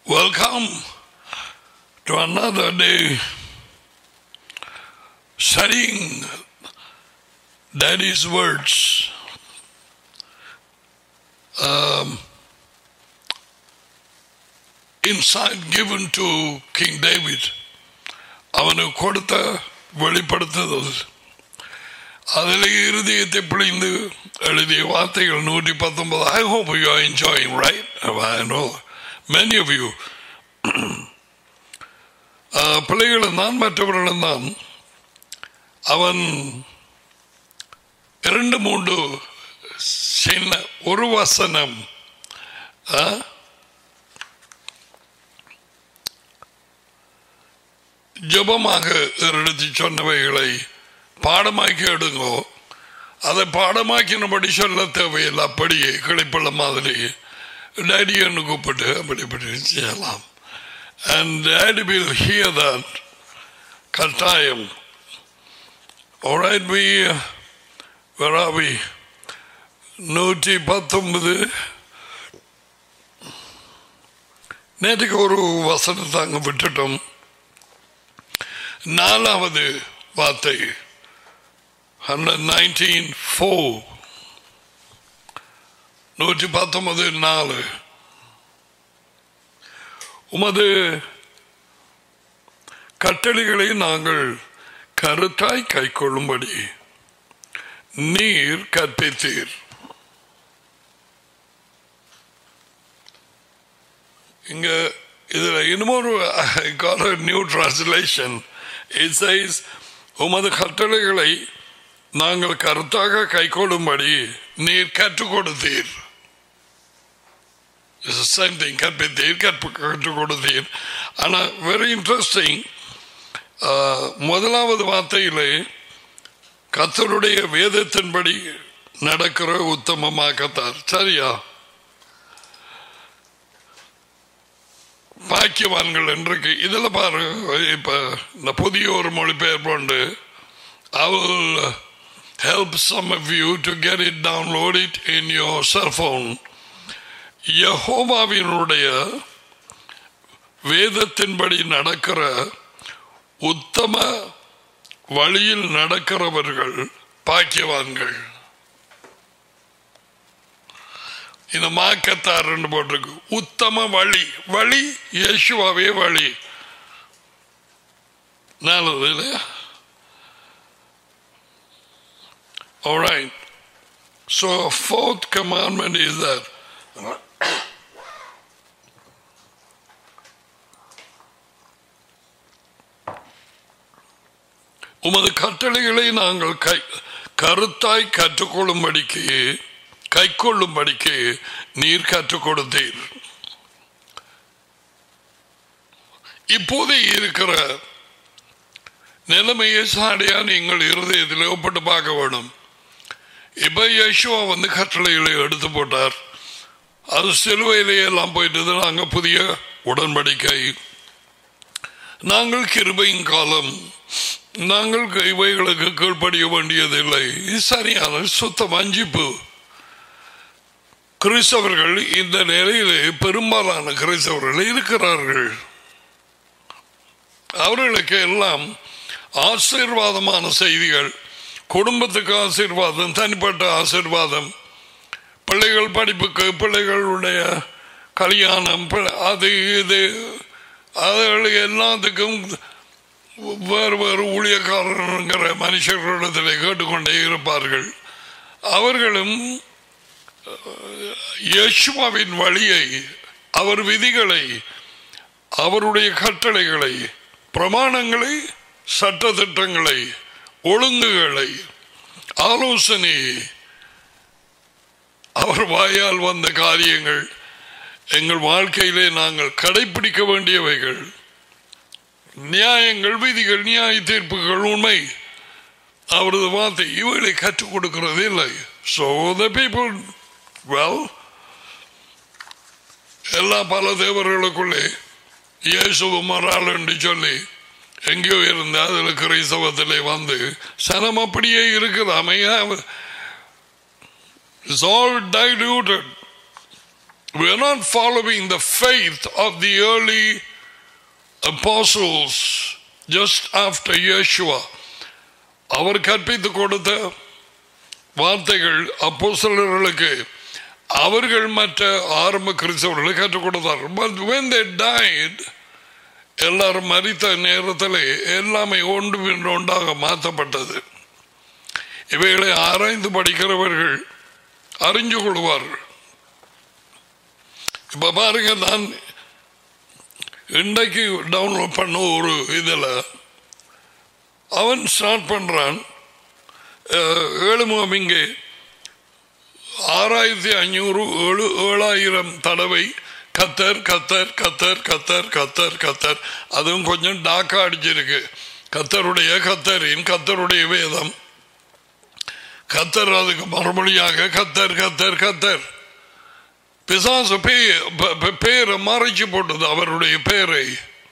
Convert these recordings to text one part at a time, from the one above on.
Welcome to another day studying Daddy's words. Um, insight given to King David. அவனுக்கு கொடுத்த வெளிப்படுத்துதல் அதில் இருதயத்தை பிழிந்து எழுதிய வார்த்தைகள் நூற்றி பத்தொன்பது I hope you are enjoying right I know many of you பிள்ளைகளும் தான் மற்றவர்களும் தான் அவன் இரண்டு மூன்று சின்ன ஒரு வசனம் ஆ? ஜெபமாக எடுத்து சொன்னவைகளை பாடமாக்கி எடுங்கோ அதை பாடமாக்கினபடி சொல்ல தேவையில்லை அப்படியே கிளைப்பள்ள மாதிரி டேடியன்னு கூப்பிட்டு அப்படி இப்படி செய்யலாம் and daddy will hear that கட்டாயம் Alright, we, uh, where are we? நூற்றி பத்தொன்பது நேற்றுக்கு ஒரு வசனத்தை அங்கே விட்டுட்டோம் நாலாவது வார்த்தை ஹண்ட்ரட் நைன்டீன் ஃபோர் நூற்றி பத்தொன்பது நாலு உமது கட்டளைகளை நாங்கள் கருத்தாய் கைக்கொள்ளும்படி நீர் கற்பித்தீர் இங்க இதுல இன்னமொரு நியூ டிரான்ஸ்லேஷன் இட் சைஸ் உமது கட்டளைகளை நாங்கள் கருத்தாக கைக்கொள்ளும்படி நீர் கற்றுக் கொடுத்தீர் சேம் திங் கற்பித்தீர் கற்பு கற்றுக் கொடுத்தீர் ஆனால் வெரி இன்ட்ரெஸ்டிங் முதலாவது வார்த்தையிலே கத்தருடைய வேதத்தின்படி நடக்கிற உத்தமமாக்கத்தார் சரியா பாக்கியவான்கள் இன்றைக்கு இதில் பாரு இப்போ இந்த புதிய ஒரு மொழிபெயர்ப்பு உண்டு I will help some of you to get it download it in your cell phone யஹோவாவினுடைய வேதத்தின்படி நடக்கிற உத்தம வழியில் நடக்கிறவர்கள் பாக்கியவான்கள் இந்த மாக்கத்தார் போட்டிருக்கு உத்தம வழி வழி இயேசுவாவே வழி நல்லது இல்லையா All right. So, fourth commandment is that உமது கட்டளைகளை நாங்கள் கை கருத்தாய் கற்றுக்கொள்ளும்படிக்கு கை கொள்ளும்படிக்கு நீர் கற்றுக் கொடுத்தீர் இப்போது இருக்கிற நிலைமையை சாடியா நீங்கள் இருதயத்தில் ஒப்பிட்டு பார்க்க வேணும் இப்ப யேசுவா வந்து கட்டளைகளை எடுத்து போட்டார் அது சிலுவையிலேயே எல்லாம் போயிட்டது நாங்கள் புதிய உடன்படிக்கை நாங்கள் கிருபையின் காலம் நாங்கள் இவைகளுக்கு கீழ்ப்படிய வேண்டியதில்லை இது சரியான சுத்த வஞ்சிப்பு கிறிஸ்தவர்கள் இந்த நிலையிலே பெரும்பாலான கிறிஸ்தவர்கள் இருக்கிறார்கள் அவர்களுக்கு எல்லாம் ஆசீர்வாதமான செய்திகள் குடும்பத்துக்கு ஆசீர்வாதம் தனிப்பட்ட ஆசீர்வாதம் பிள்ளைகள் படிப்புக்கு பிள்ளைகளுடைய கல்யாணம் அது இது அதுகளுக்கு எல்லாத்துக்கும் வேறு வேறு ஊழியக்காரங்கிற மனுஷர்களிடத்தில் கேட்டுக்கொண்டே இருப்பார்கள் அவர்களும் யேசுவாவின் வழியை அவர் விதிகளை அவருடைய கட்டளைகளை பிரமாணங்களை சட்டத்திட்டங்களை ஒழுங்குகளை ஆலோசனையை அவர் வாயால் வந்த காரியங்கள் எங்கள் வாழ்க்கையிலே நாங்கள் கடைபிடிக்க வேண்டியவைகள் நியாயங்கள் விதிகள் நியாய தீர்ப்புகள் உண்மை அவரது வார்த்தை இவைகளை கற்றுக் கொடுக்கிறது இல்லை ஸோ த பீப்புள் வெல் எல்லா பல தேவர்களுக்குள்ளே இயேசுவும் மறாள் என்று சொல்லி எங்கேயோ இருந்து அதில் கிறிஸ்தவத்திலே வந்து சனம் அப்படியே இருக்குது அமையா it's all diluted we are not following the faith of the early apostles just after Yeshua. அவர் கற்பித்து கொடுத்த வார்த்தைகள் அப்போஸ்தலர்களுக்கு அவர்கள் மற்ற ஆரம்ப கிறிஸ்தவர்களுக்கு கற்றுக் கொடுத்தார் But when they died, எல்லாரும் மறித்த நேரத்தில் எல்லாமே ஒன்று பின் ஒன்றாக மாற்றப்பட்டது இவைகளை ஆராய்ந்து படிக்கிறவர்கள் அறிஞ்சு கொள்வார்கள் இப்ப பாருங்க நான் இன்றைக்கு டவுன்லோட் பண்ண ஒரு இதில் அவன் ஸ்டார்ட் பண்றான் அஹ், ஏழு முகம் இங்கே ஆறாயிரத்தி ஐநூறு ஏழு ஏழாயிரம் தடவை கத்தர் கத்தர் கத்தர் கத்தர் கத்தர் கத்தர் அதுவும் கொஞ்சம் டாக்கா அடிச்சிருக்கு கத்தருடைய கத்தரின் கத்தருடைய வேதம் கத்தர் அதுக்கு மறுமொழியாக கத்தர் கத்தர் கத்தர் பிசாசு பே- ப- ப- பேரை மறைச்சு போட்டது அவருடைய பேரை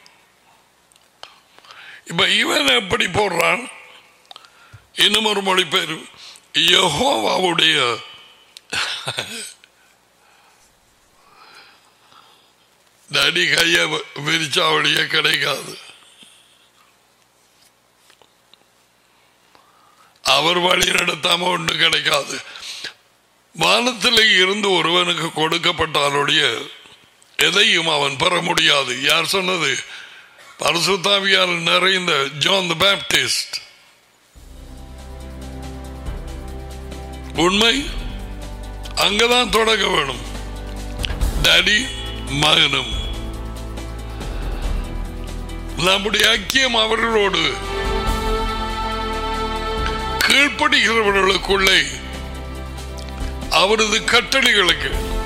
இப்ப இவன் எப்படி போடுறான் இன்னும் ஒரு மொழி பேர் யெகோவாவுடைய நடி கைய விரிச்சா அவளியே கிடைக்காது அவர் வழி நடத்தாம ஒன்று கிடைக்காது வானத்திலே இருந்து ஒருவனுக்கு கொடுக்கப்பட்டாலுடைய எதையும் அவன் பெற முடியாது யார் சொன்னது பரிசுத்தாவியால் நிறைந்த ஜான் த பேப்டிஸ்ட் உண்மை அங்கதான் தொடங்க வேணும் டாடி மகனும் நம்முடைய ஐக்கியம் அவர்களோடு கீழ்ப்படுகிறவர்களுக்குள்ளே அவரது கட்டளைகளுக்கு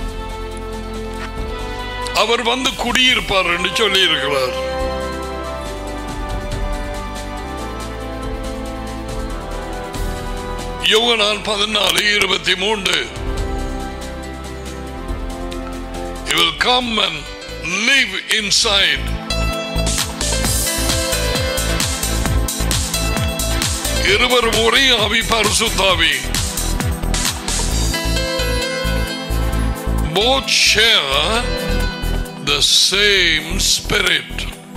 அவர் வந்து குடியிருப்பார் என்று சொல்லி இருக்கிறார் யோகனான் பதினாலு இருபத்தி மூன்று He will come and live inside. இருவரும் ஒரே ஆவி பரிசுத்தாவி both share the same spirit.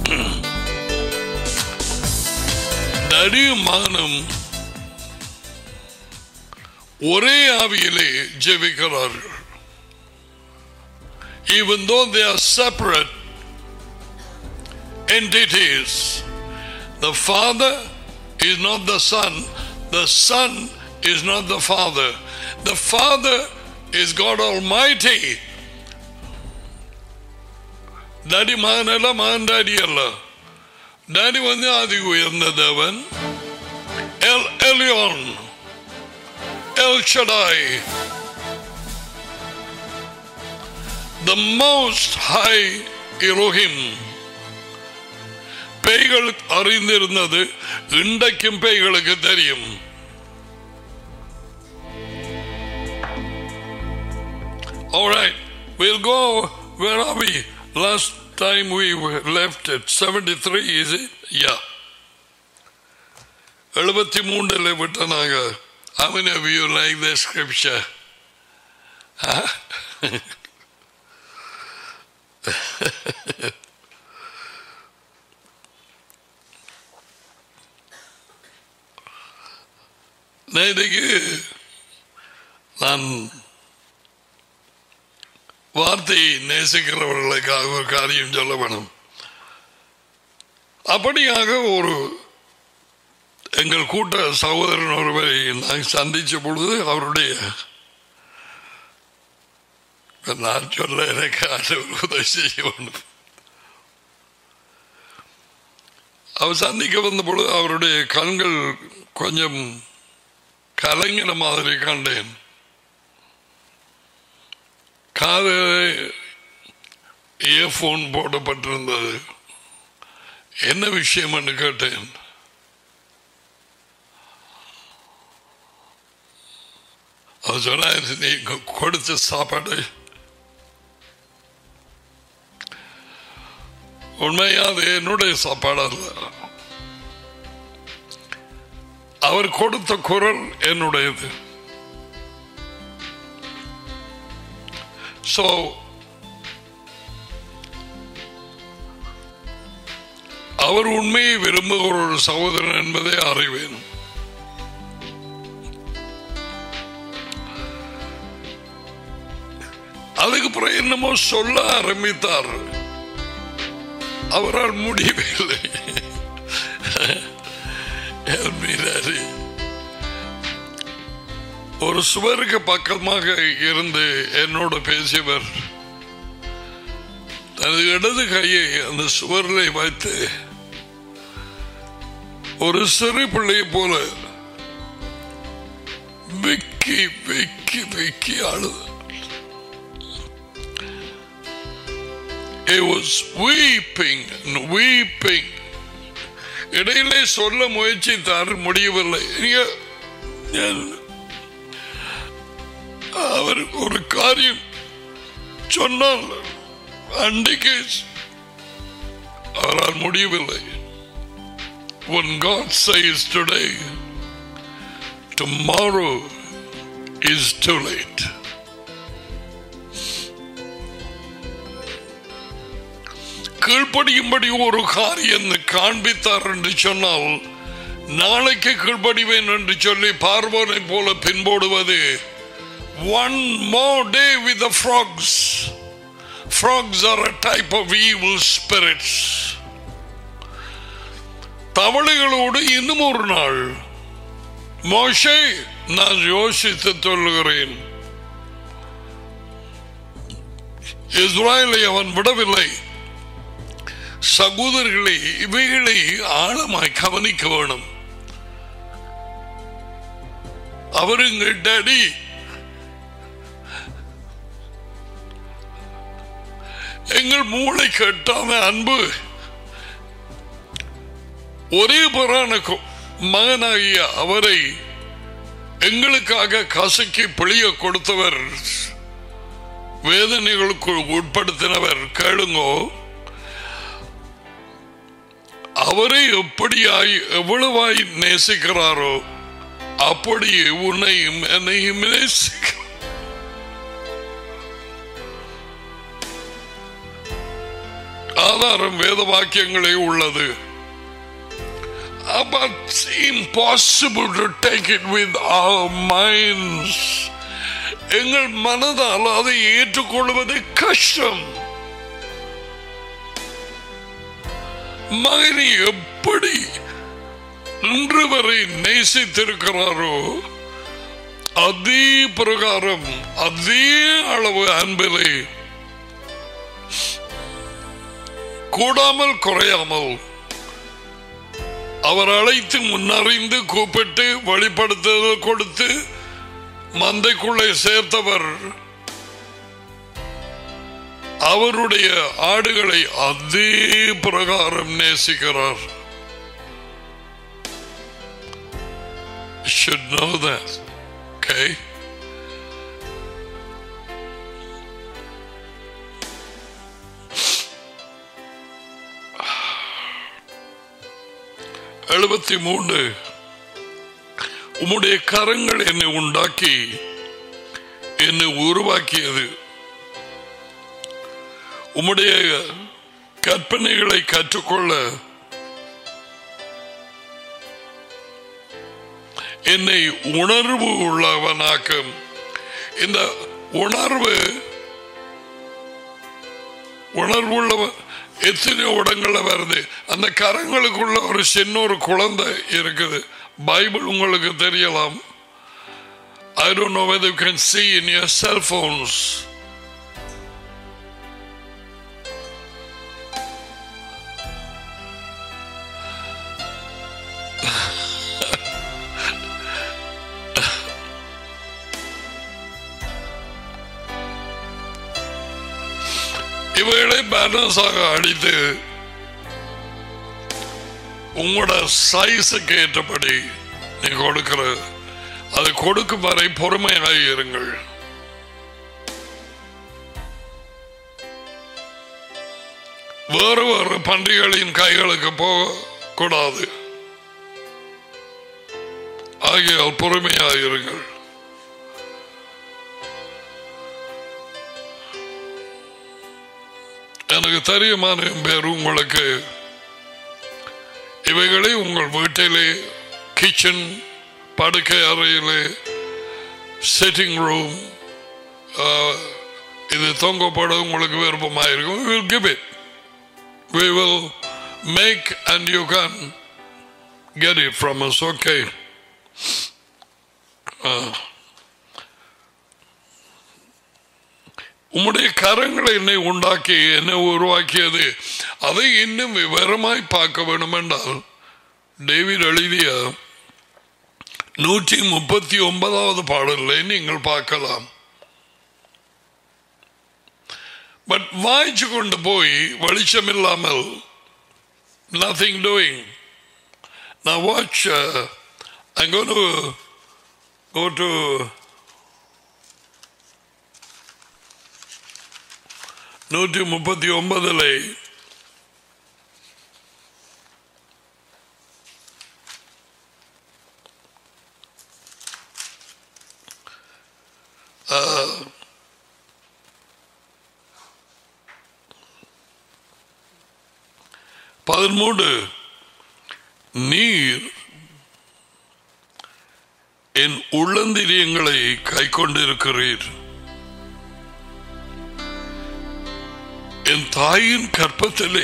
நடிமானம் ஒரே ஆவியிலே ஜெபிக்கிறார்கள் even though they are separate entities the father is not the son the son is not the father the father is god almighty daddy மகன் அல்ல மகன் டாடி அல்ல டாடி வந்து ஆதி உயர்ந்த தேவன் El Elyon El Shaddai the most high Elohim பேய்கள் அறிந்திருந்தது இன்றைக்கும் பேய்களுக்கு தெரியும் All right, we'll go. Where are we? Last time we were left at 73, is it? Yeah. எழுபத்தி மூன்றில் விட்டனாங்க How many of you like the scripture? Huh? நேற்றுக்கு நான் வார்த்தையை நேசிக்கிறவர்களுக்காக ஒரு காரியம் சொல்ல வேணும் அப்படியாக ஒரு எங்கள் கூட்ட சகோதரன் ஒருவரை நான் சந்திச்ச பொழுது அவருடைய நான் சொல்ல எனக்கு ஆண்டவர் உதவி செய்ய வேண்டும் அவர் சந்திக்க வந்த பொழுது அவருடைய கண்கள் கொஞ்சம் கலங்கின மாதிரி கண்டேன் காது இயர்போன் போடப்பட்டிருந்தது என்ன விஷயம் என்று கேட்டேன் அவர் சொன்னார் நீ கொடுத்த சாப்பாடு உண்மையா அது என்னுடைய சாப்பாடு அல்ல அவர் கொடுத்த குரல் என்னுடையது ஸோ அவர் உண்மையை விரும்புகிற ஒரு சகோதரன் என்பதை அறிவேன் அதுக்கு பிறகு என்னமோ சொல்ல ஆரம்பித்தார் அவரால் முடியவில்லை என்கிறாரு. ஒரு சுவருக்கு பக்கமாக இருந்து என்னோட பேசியவர் தனது இடது கையை அந்த சுவரில் வைத்து ஒரு சிறு பிள்ளையை போல விக்கி விக்கி விக்கி அழுது He was weeping and weeping. இடையிலே சொல்ல முயற்சித்தார் முடியவில்லை நீங்க- நான்- அவர் ஒரு காரியம் சொன்னால் அன்றைக்கு அவரால் முடியவில்லை When God says today, tomorrow is too late. கீழ்ப்படியும்படி ஒரு காரியம் காண்பித்தார் என்று சொன்னால் நாளைக்கு கீழ்ப்படிவேன் என்று சொல்லி பார்வோனை போல பின்போடுவது one more day with the frogs frogs are a type of evil spirits தவளைகளோடு இன்னும் ஒரு நாள் மோஷே நான் யோசித்து சொல்லுகிறேன் இஸ்ராயலை அவன் விடவில்லை சகோதரர்களை இவைகளை ஆழமாய் கவனிக்க வேணும் அவருங்க டேடி எங்கள் மூளை கட்டான அன்பு ஒரே புறான கு- மகனாகிய அவரை எங்களுக்காக கசக்கி பிழிய கொடுத்தவர் வேதனைகளுக்கு உட்படுத்தினவர் கேளுங்கோ அவரை எப்படியாய் எவ்வளவாய் நேசிக்கிறாரோ அப்படியே உன்னையும் என்னையும் நேசிக்க ஆதாரம் வேத வாக்கியங்களே உள்ளது But it's impossible to take it with our minds. எங்கள் மனதால் அதை ஏற்றுக்கொள்வது கஷ்டம் மகனை எப்படி இன்று வரை நேசித்திருக்கிறாரோ அதே பிரகாரம் அதே அளவு அன்பிலே கூடாமல் குறையாமல் அவர் அழைத்து முன்னறிந்து கூப்பிட்டு வழிபடுத்துதல் கொடுத்து மந்தைக்குள்ளே சேர்த்தவர் அவருடைய ஆடுகளை அதே பிரகாரம் நேசிக்கிறார் should know that okay எழுபத்தி மூன்று உம்முடைய கரங்கள் என்னை உண்டாக்கி என்னை உருவாக்கியது உம்முடைய கற்பனைகளை கற்றுக்கொள்ள என்னை உணர்வு உள்ளவனாக்கும் இந்த உணர்வு உணர்வுள்ளவன் எத்தனையோ இடங்கள்ல வருது அந்த கரங்களுக்குள்ள ஒரு சின்ன ஒரு குழந்தை இருக்குது பைபிள் உங்களுக்கு தெரியலாம் I don't know whether you can see in your cell phones. இவைகளை பேலன்ஸாக அடித்து உங்களோட சைஸுக்கு ஏற்றபடி நீ கொடுக்கிற அது கொடுக்கும் வரை பொறுமையாக இருங்கள் வேறு வேறு பன்றிகளின் கைகளுக்கு போக கூடாது ஆகியால் பொறுமையாக இருங்கள் எனக்கு தெரியுமான பேர் உங்களுக்கு இவைகளை உங்கள் வீட்டிலே கிச்சன் படுக்கை அறையிலே செட்டிங் ரூம் இது தொங்கப்பட உங்களுக்கு விருப்பமாக இருக்கும் we will give it we will make and you can get it from us okay Uh, உம்முடைய கரங்களை என்னை உண்டாக்கி என்னை உருவாக்கியது அதை இன்னும் விவரமாய் பார்க்க வேண்டும் என்றால் டேவிட் எழுதிய நூற்றி முப்பத்தி ஒன்பதாவது பாடலை நீங்கள் பார்க்கலாம் பட் வாய்ச்சு கொண்டு போய் வெளிச்சம் இல்லாமல் நத்திங் டூயிங் நான் watch I'm going to go to நூற்றி முப்பத்தி ஒன்பதுல பதிமூன்று நீர் என் உள்ளந்திரியங்களை கை கொண்டிருக்கிறீர் என் தாயின் கற்பத்திலே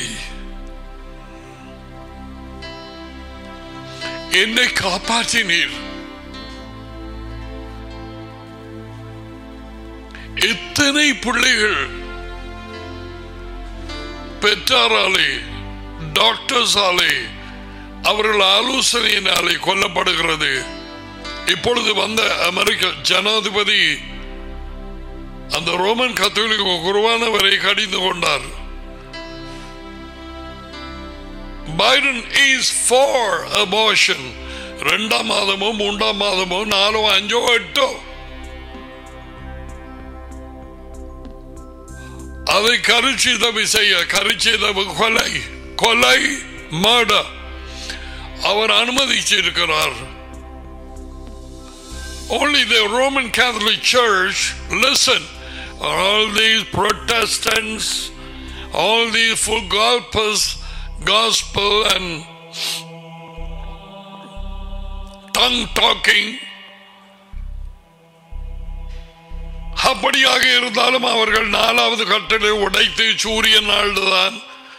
என்னை காப்பாற்றினீர் எத்தனை பிள்ளைகள் பெற்றாராலே டாக்டர்ஸாலே அவர்கள் ஆலோசனையினாலே கொல்லப்படுகிறது இப்பொழுது வந்த அமெரிக்க ஜனாதிபதி அந்த ரோமன் கத்தோலிக்க குருவானவரை கடிந்து கொண்டார் பைடன் இஸ் ஃபார் அபார்ஷன் ரெண்டாம் மாதமோ மூன்றாம் மாதமோ நாலோ அஞ்சோ எட்டோ அதை கருச்சிதவி செய்ய கருச்சிதவு கொலை கொலை மர்டர் அவர் அனுமதிச்சிருக்கிறார் Only the Roman Catholic Church, listen, all these Protestants, all these full gospels, gospel and tongue talking, அப்படியாக இருந்தாலும் அவர்கள் நாலாவது கட்டளை உடைத்து சூரியன் நாள்தான்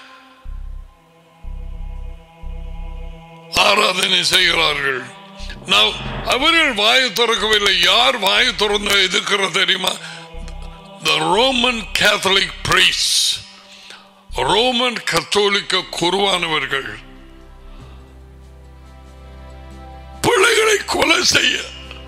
ஆராதனை செய்கிறார்கள் நான் அவர்கள் வாயை திறக்கவில்லை யார் வாயை திறந்து எதிர்க்கிற தெரியுமா the Roman Catholic priest Roman கத்தோலிக்க குருவானவர்கள் பிள்ளைகளை கொலை செய்ய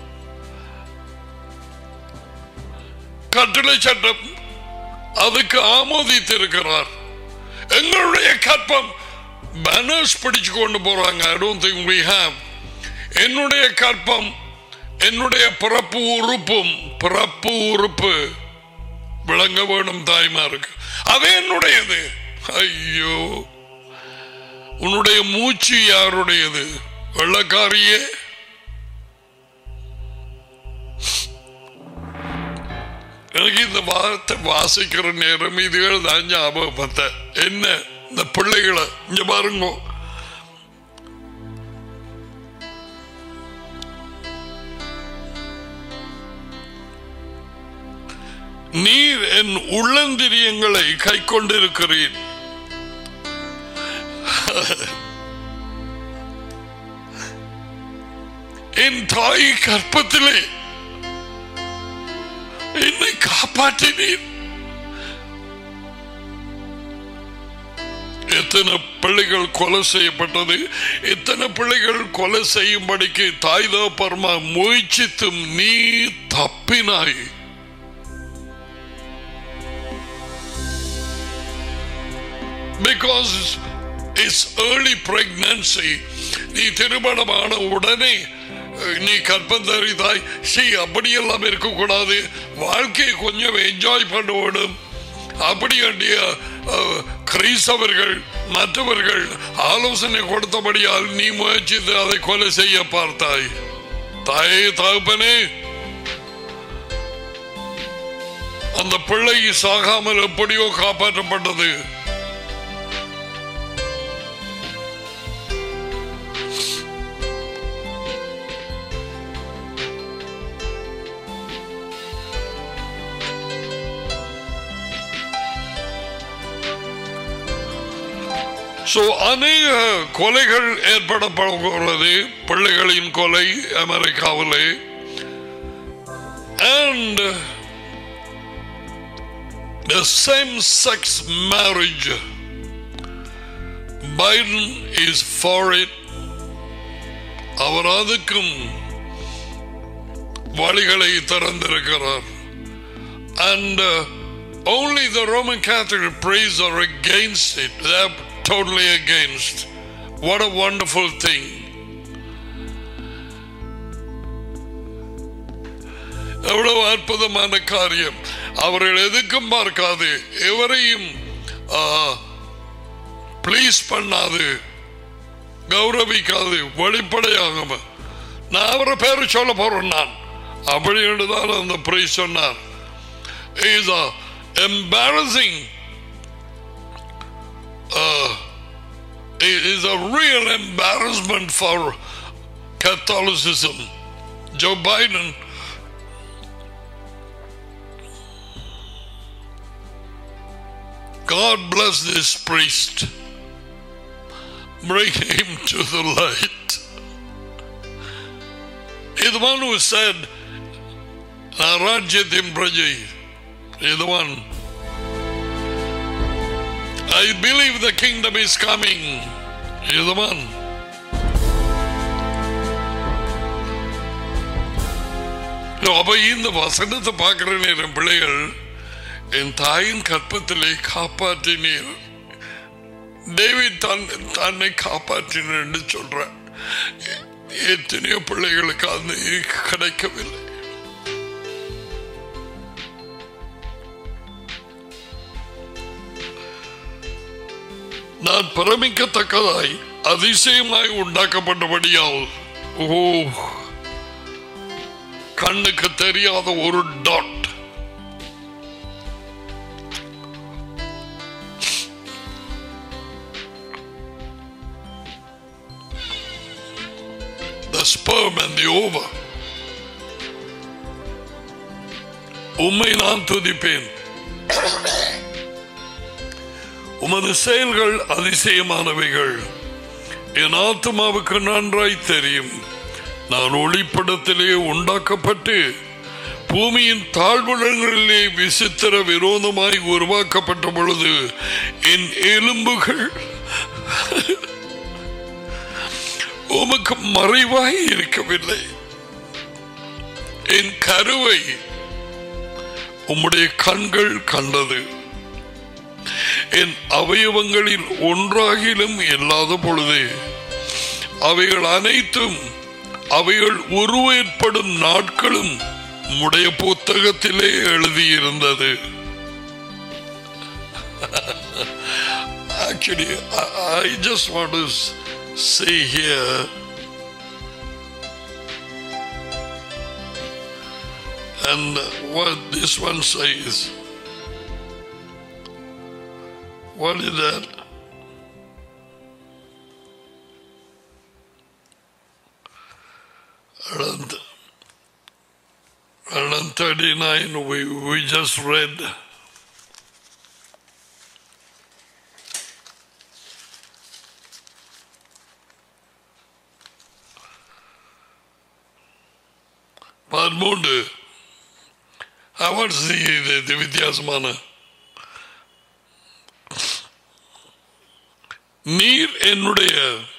கட்டளை சட்டம் அதுக்கு ஆமோதித்திருக்கிறார் எங்களுடைய கற்பம் பேனர்ஸ் பிடிச்சு கொண்டு போறாங்க I don't think we have என்னுடைய கற்பம் என்னுடைய பிறப்பு உறுப்பும் பிறப்பு உறுப்பு விளங்க வேணும் தாய்மாருக்கு அது என்னுடையது ஐயோ உன்னுடைய மூச்சு யாருடையது வெள்ளக்காரியே எனக்கு இந்த வார்த்தை வாசிக்கிற நேரம் இதுகள் தான் ஞாபகப்பத்த என்ன இந்த பிள்ளைகளை இங்க பாருங்க நீர் என் உள்ளந்திரியங்களை கை கொண்டிருக்கிறீர் என் தாய் கற்பத்திலே என்னை காப்பாற்றினீர் எத்தனை பிள்ளைகள் கொலை செய்யப்பட்டது எத்தனை பிள்ளைகள் கொலை செய்யும்படிக்கு தாய் பர்மா முயற்சித்தும் நீ தப்பினாய் பிகாஸ் இட்ஸ் ஏர்லி பிரெக்னன்சி நீ திருமணமான உடனே நீ கற்பம் தரிதாய் சி அப்படியெல்லாம் இருக்கக்கூடாது வாழ்க்கையை கொஞ்சம் என்ஜாய் பண்ண வேண்டும் அப்படி வேண்டிய கிறிஸ்தவர்கள் மற்றவர்கள் ஆலோசனை கொடுத்தபடியால் நீ முயற்சித்து அதை கொலை செய்ய பார்த்தாய் தாயே தகப்பனே அந்த பிள்ளை சாகாமல் எப்படியோ காப்பாற்றப்பட்டது ஸோ அநேக கொலைகள் ஏற்பட போகிறது பிள்ளைகளின் கொலை அமெரிக்காவிலே and the same sex marriage Biden is for it அவர் அதுக்கும் வழிகளை திறந்திருக்கிறார் and uh, only the Roman Catholic priests are against it they're totally against what a wonderful thing எவ்வளவு அற்புதமான காரியம் அவர்கள் எதுக்கும் பார்க்காது எவரையும் ப்ளீஸ் பண்ணாது கௌரவிக்காது வெளிப்படையாக நான் அவரை பேரு சொல்ல போறேன் நான் அப்படி என்றுதான் அந்த பிரை சொன்னார் is embarrassing uh, it is a real embarrassment for Catholicism. Joe Biden God bless this priest. Bring him to the light. He's the one who said, Rajyatim Prajay. He's the one. I believe the kingdom is coming. He's the one. அப்ப இந்த வசனத்தை பார்க்கிற நேரம் பிள்ளைகள் என் தாயின் கற்பத்திலே காப்பாற்றினீர் David தான் தன்னை காப்பாற்றினேன் என்று சொல்ற எத்தனையோ பிள்ளைகளுக்கு அது கிடைக்கவில்லை நான் பிரமிக்கத்தக்கதாய் அதிசயமாய் உண்டாக்கப்பட்டபடியால் ஓ கண்ணுக்கு தெரியாத ஒரு dot the sperm and the ova. உம்மை நான் துதிப்பேன் உமது செயல்கள் அதிசயமானவைகள் என் ஆத்மாவுக்கு நன்றாய் தெரியும் நான் ஒளிப்படத்திலே உண்டாக்கப்பட்டு பூமியின் தாழ்வுடங்களிலே விசித்திர விரோதமாய் உருவாக்கப்பட்ட பொழுது என் எலும்புகள் உமக்கு மறைவாய் இருக்கவில்லை என் கருவை உம்முடைய கண்கள் கண்டது என் அவயவங்களில் ஒன்றாகிலும் இல்லாத பொழுது அவைகள் அனைத்தும் அவைகள் உருவேற்படும் நாட்களும் உம்முடைய புத்தகத்திலே எழுதியிருந்தது Actually, I, I just want to say here and what this one says. What is that? Around, around 39, we, we just read. பதிமூன்று அவர் இது வித்தியாசமான நீர் என்னுடைய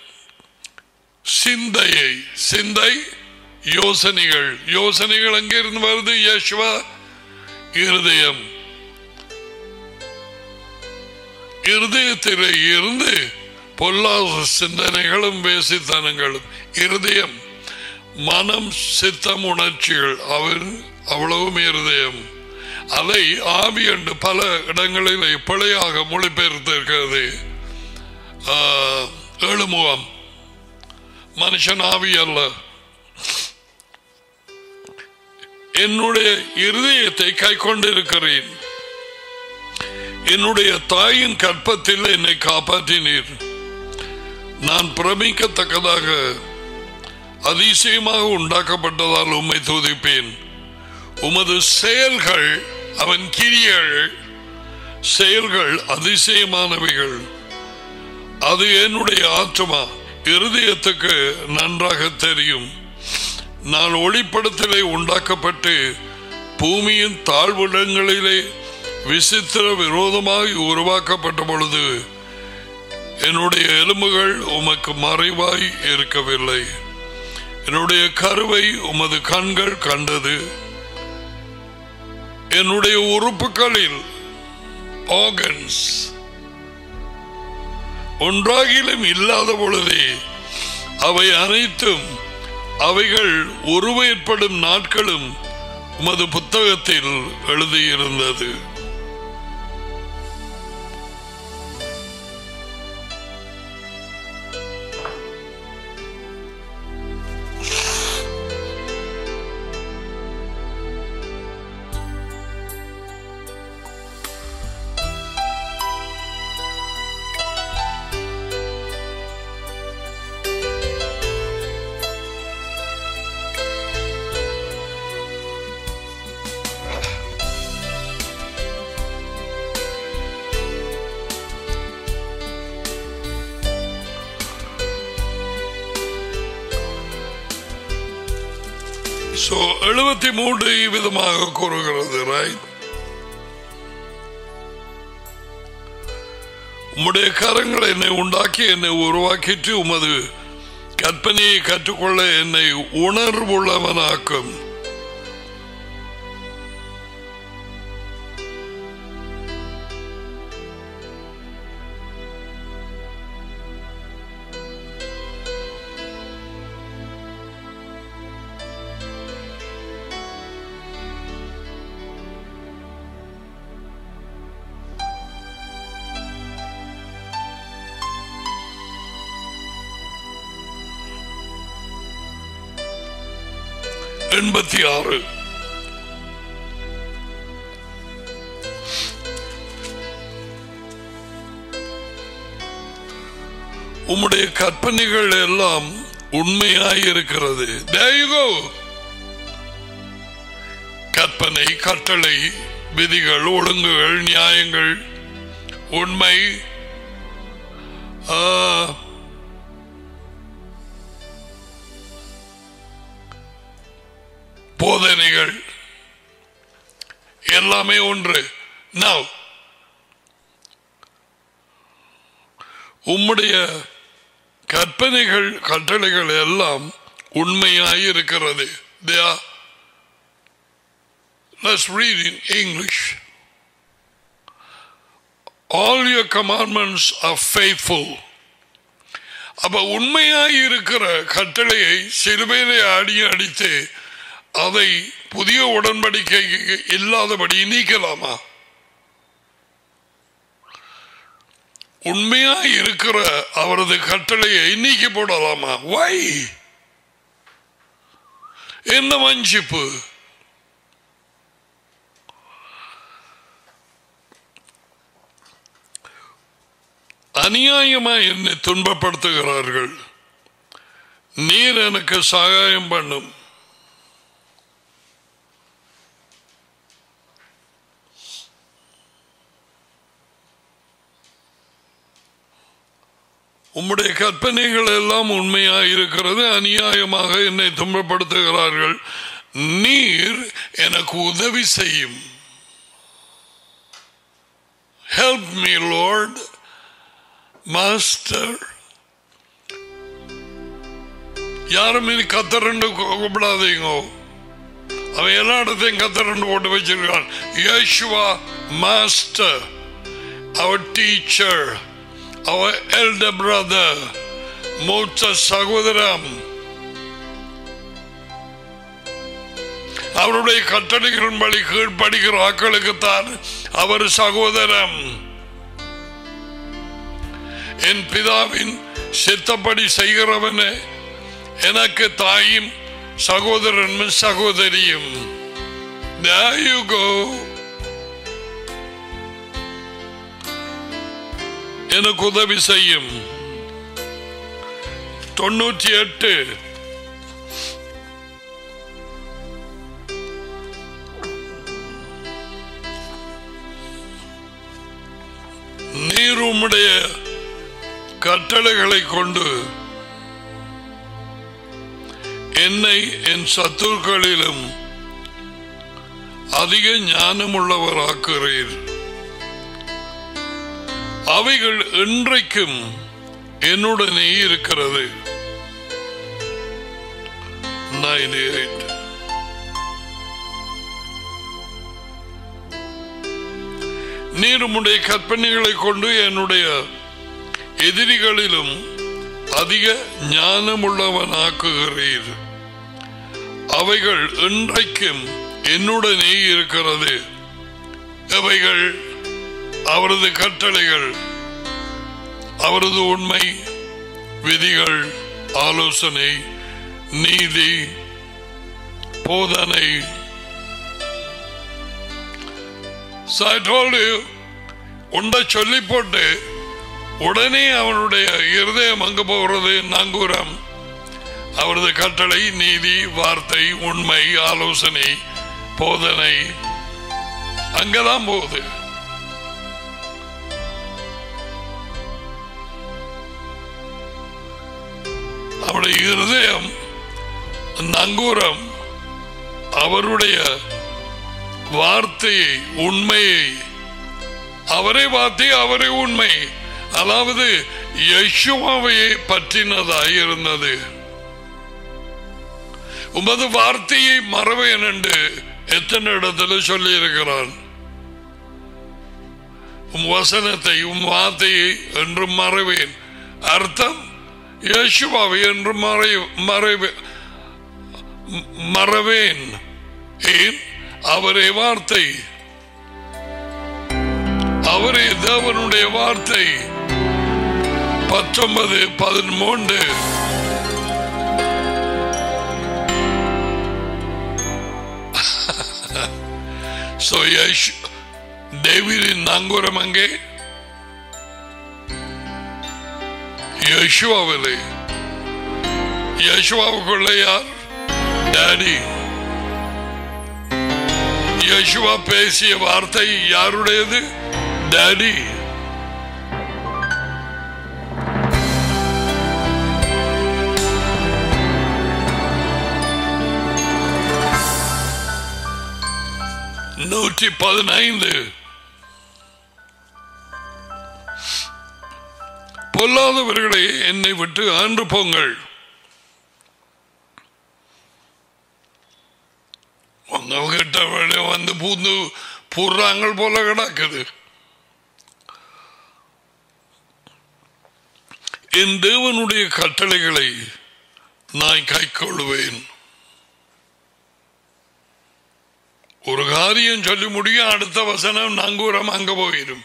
சிந்தையை சிந்தை யோசனைகள் யோசனைகள் அங்கிருந்து வருது யஷ்வா இருதயம் இருதயத்திலே இருந்து பொல்லாத சிந்தனைகளும் வேசித்தனங்களும் இருதயம் மனம் சித்தம் உணர்ச்சிகள் அவர் அவ்வளவும் இருதயம் அதை ஆவி என்று பல இடங்களில் பிழையாக மொழிபெயர்த்திருக்கிறது ஏழுமுகம் மனுஷன் ஆவி அல்ல என்னுடைய இருதயத்தை கை கொண்டிருக்கிறேன் என்னுடைய தாயின் கற்பத்தில் என்னை காப்பாற்றினீர் நான் பிரமிக்கத்தக்கதாக அதிசயமாக உண்டாக்கப்பட்டதால் உம்மை துதிப்பேன் உமது செயல்கள் அவன் கிரியர்கள் செயல்கள் அதிசயமானவைகள் அது என்னுடைய ஆத்மா இருதயத்துக்கு நன்றாக தெரியும் நான் ஒளிப்படத்திலே உண்டாக்கப்பட்டு பூமியின் தாழ்விடங்களிலே விசித்திர விரோதமாய் உருவாக்கப்பட்ட பொழுது என்னுடைய எலும்புகள் உமக்கு மறைவாய் இருக்கவில்லை என்னுடைய கருவை உமது கண்கள் கண்டது என்னுடைய உறுப்புகளில் ஆர்கன்ஸ் ஒன்றாகிலும் இல்லாத பொழுதே அவை அனைத்தும் அவைகள் உருவேற்படும் நாட்களும் உமது புத்தகத்தில் எழுதியிருந்தது சோ எழுபத்தி மூன்று விதமாக கூறுகிறது ரைட் உம்முடைய கரங்கள் என்னை உண்டாக்கி என்னை உருவாக்கிட்டு உமது கற்பனையை கற்றுக்கொள்ள என்னை உணர்வுள்ளவனாக்கும் எண்பத்தி ஆறு உம்முடைய கற்பனைகள் எல்லாம் உண்மையாய் இருக்கிறது There you go. கற்பனை கட்டளை விதிகள் ஒழுங்குகள் நியாயங்கள் உண்மை ஆ, போதனைகள் எல்லாமே ஒன்று Now, உம்முடைய கற்பனைகள் கட்டளைகள் எல்லாம் உண்மையாய் இருக்கிறது They are- Let's read in English. All your commandments are faithful. அப்ப உண்மையாய் இருக்கிற கட்டளையை சிலுவையிலே அடி அடித்து அதை புதிய உடன்படிக்கை இல்லாதபடி நீக்கலாமா உண்மையாய் இருக்கிற அவரது கட்டளையை நீக்கி போடலாமா வை என்ன வஞ்சிப்பு அநியாயமாய் என்னை துன்பப்படுத்துகிறார்கள் நீர் எனக்கு சகாயம் பண்ணும் உம்முடைய கற்பனைகள் எல்லாம் உண்மையாக இருக்கிறது அநியாயமாக என்னை துன்பப்படுத்துகிறார்கள் நீர் எனக்கு உதவி செய்யும் ஹெல்ப் மீ லார்ட் மாஸ்டர் யாரும் இனி கத்தரண்டு கூப்பிடாதீங்க அவன் எல்லா இடத்தையும் கத்தரண்டு போட்டு வச்சிருக்கான் யேசுவா மாஸ்டர் அவர் டீச்சர் அவர் எல்டர் பிரதர் மூத்த சகோதரம் அவருடைய கட்டளைகளின்படி கீழ்ப்படுகிற ஆக்களுக்குத்தான் அவர் சகோதரம் என் பிதாவின் சித்தப்படி செய்கிறவனே எனக்கு தாயும் சகோதரனும் சகோதரியும் There you go. எனக்கு உதவி செய்யும் தொண்ணூற்றி எட்டு நீர் உம்முடைய கட்டளைகளை கொண்டு என்னை என் சத்துருக்களிலும் அதிக ஞானமுள்ளவராக்குகிறீர் அவைகள் இன்றைக்கும் என்னுடனே இருக்கிறது 98 நீர் உம்முடைய கற்பனைகளை கொண்டு என்னுடைய எதிரிகளிலும் அதிக ஞானமுள்ளவனாக்குகிறீர் அவைகள் இன்றைக்கும் என்னுடனே இருக்கிறது அவைகள் அவரது கட்டளைகள் அவரது உண்மை விதிகள் ஆலோசனை நீதி போதனை So I told you, உண்டை சொல்லி போட்டு உடனே அவனுடைய இருதயம் அங்க போகிறது நங்கூரம் அவரது கட்டளை நீதி வார்த்தை உண்மை ஆலோசனை போதனை அங்கதான் போகுது அவருடைய இருதயம் நங்கூரம் அவருடைய வார்த்தையை உண்மையை அவரே வார்த்தை அவரே உண்மை அதாவது யசுவாவையே பற்றினதாய் இருந்தது உமது வார்த்தையை மறவேன் என்று எத்தனை இடத்துல சொல்லி இருக்கிறான் உம் வசனத்தை உம் வார்த்தையை என்று மறவேன் அர்த்தம் யேசுவாவை என்று மறை மறைவே மறவேன் ஏன் அவரே வார்த்தை அவரே தேவனுடைய வார்த்தை பத்தொன்பது பதிமூன்று So, யேசு- டேவிடின் நங்கூரம் அங்கே யேசுவாவிலே யேசுவாவுக்குள்ள யார் டாடி யேசுவா பேசிய வார்த்தை யாருடையது டாடி நூற்றி பதினைந்து பொல்லாதவர்களே என்னை விட்டு ஆண்டு போங்கள் உங்ககிட்ட வெளியே வந்து பூந்து பூர்றாங்க போல கிடக்குது என் தேவனுடைய கட்டளைகளை நான் கைக்கொள்வேன் ஒரு காரியம் சொல்லி முடியும் அடுத்த வசனம் நங்கூரம் அங்க போயிடும்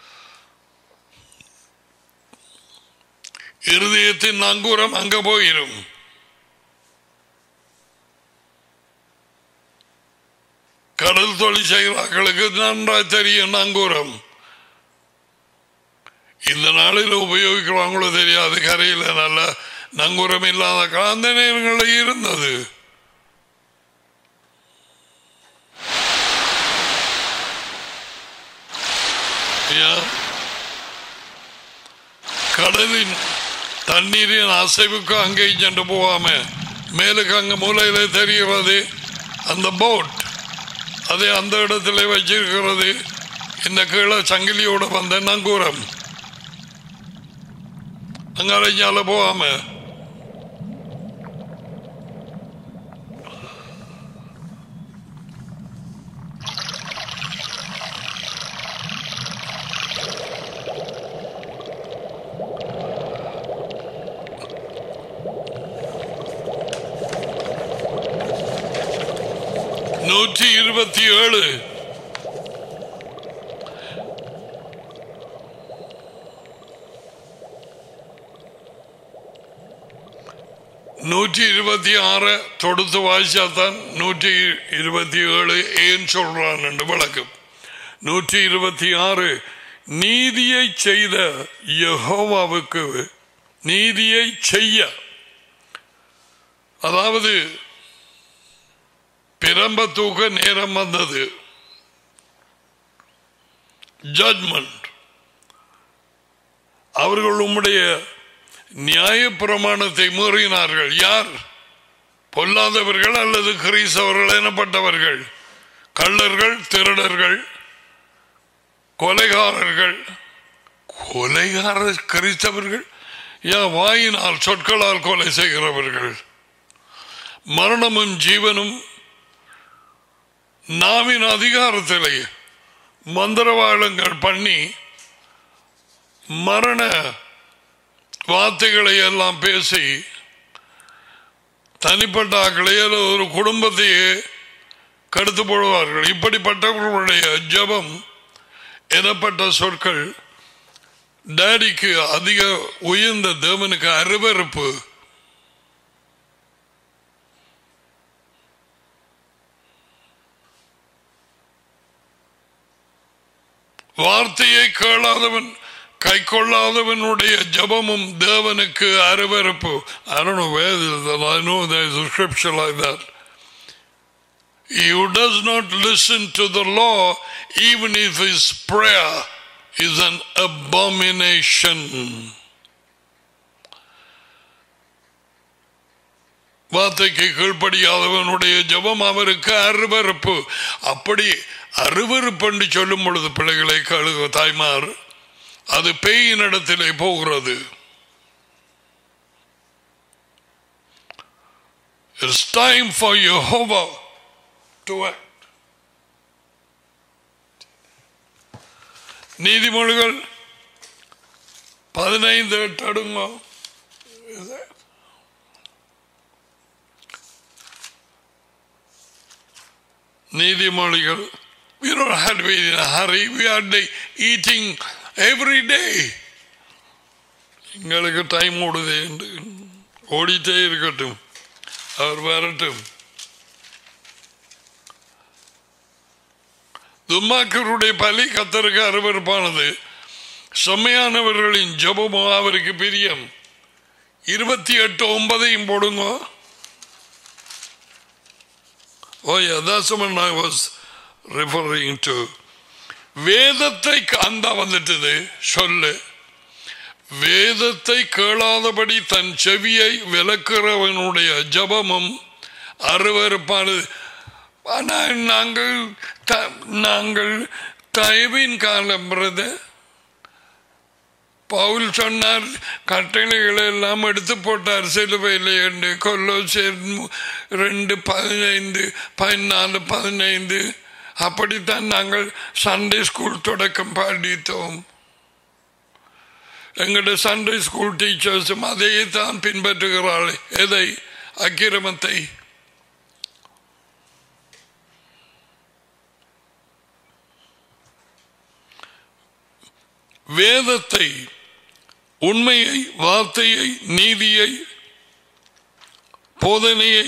இருதயத்தின் நங்கூரம் அங்க போயிடும் கடல் தொழில் செய்கிறார்களுக்கு நன்றாய் தெரியும் நங்கூரம் இந்த நாளில் உபயோகிக்கிறவங்களோ தெரியாது கரையில் நல்ல நங்கூரம் இல்லாத காந்த நேரங்களில் இருந்தது ஐயா, கடலின் தண்ணீரின் அசைவுக்கு அங்கே சென்று போகாம மேலுக்கு அங்க மூலையில தெரிகிறது அந்த போட் அதை அந்த இடத்துல வச்சிருக்கிறது இந்த கீழே சங்கிலியோட வந்த நங்கூரம் அங்க அரைஞ்சால போகாம நூற்றி இருபத்தி ஏழு நூற்றி இருபத்தி ஆறு தொடுத்து வாசிச்சாதான் நூற்றி இருபத்தி ஏழு ஏன் சொல்றான் என்று விளக்கம் நூற்றி இருபத்தி ஆறு நீதியை செய்த யெகோவாவுக்கு நீதியை செய்ய அதாவது பிரம்ப தூக்க நேரம் வந்தது ஜட்மெண்ட் அவர்கள் உம்முடைய நியாய பிரமாணத்தை மீறினார்கள் யார் பொல்லாதவர்கள் அல்லது கிரீசவர்கள் எனப்பட்டவர்கள் கள்ளர்கள் திருடர்கள் கொலைகாரர்கள் கொலைகார கிறிஸ்தவர்கள் ஏன் வாயினால் சொற்களால் கொலை செய்கிறவர்கள் மரணமும் ஜீவனும் நாவின் அதிகாரத்திலே மந்திரவாளங்கள் பண்ணி மரண வார்த்தைகளை எல்லாம் பேசி தனிப்பட்ட ஆக்களை அல்லது ஒரு குடும்பத்தையே கடுத்து போடுவார்கள் இப்படிப்பட்டவர்களுடைய ஜபம் எனப்பட்ட சொற்கள் டேடிக்கு அதிக உயர்ந்த தேவனுக்கு அருவறுப்பு வார்த்தையை கேளாதவன் கை கொள்ளாதவனுடைய ஜபமும் தேவனுக்கு அருவறுப்பு I don't know where this is, I know there is a scripture like that. He who does not listen to the law, even if his prayer is an abomination. வார்த்தைக்கு கீழ்ப்படியாதவனுடைய ஜபம் அவருக்கு அருவறுப்பு அப்படி அருவறுப்பு என்று சொல்லும் பொழுது பிள்ளைகளை கழுக தாய்மார் அது பேயின் இடத்திலே போகிறது It's time for Jehovah to act. நீதிமொழிகள் பதினைந்து எட்டு அடுங்க நீதிமொழிகள் we don't have to be in a hurry we are day eating every day எங்களுக்கு டைம் ஓடுதே என்று ஓடிட்டே இருக்கட்டும் அவர் வரட்டும் தும்மாக்கருடைய பலி கத்தருக்கு அருவறுப்பானது செம்மையானவர்களின் ஜபமோ அவருக்கு பிரியம் இருபத்தி எட்டு ஒன்பதையும் போடுங்க Oh yeah, that's the one I was referring to. வேதத்தை அந்த வந்துட்டது சொல்லு வேதத்தை கேளாதபடி தன் செவியை விளக்குறவனுடைய ஜபமும் அருவறுப்பானது ஆனால் நாங்கள் த- நாங்கள் தயவின் காலம் பிரதர் பவுல் சொன்னார் கட்டளைகளை எல்லாம் எடுத்து போட்டார் சிலுவையில் என்று கொல்லோ ரெண்டு பதினைந்து பதினாலு பதினைந்து அப்படித்தான் நாங்கள் சண்டே ஸ்கூல் தொடக்கம் பாடித்தோம் எங்களுடைய சண்டே ஸ்கூல் டீச்சர்ஸும் அதையே தான் பின்பற்றுகிறாள் எதை அக்கிரமத்தை வேதத்தை உண்மையை வார்த்தையை நீதியை போதனையை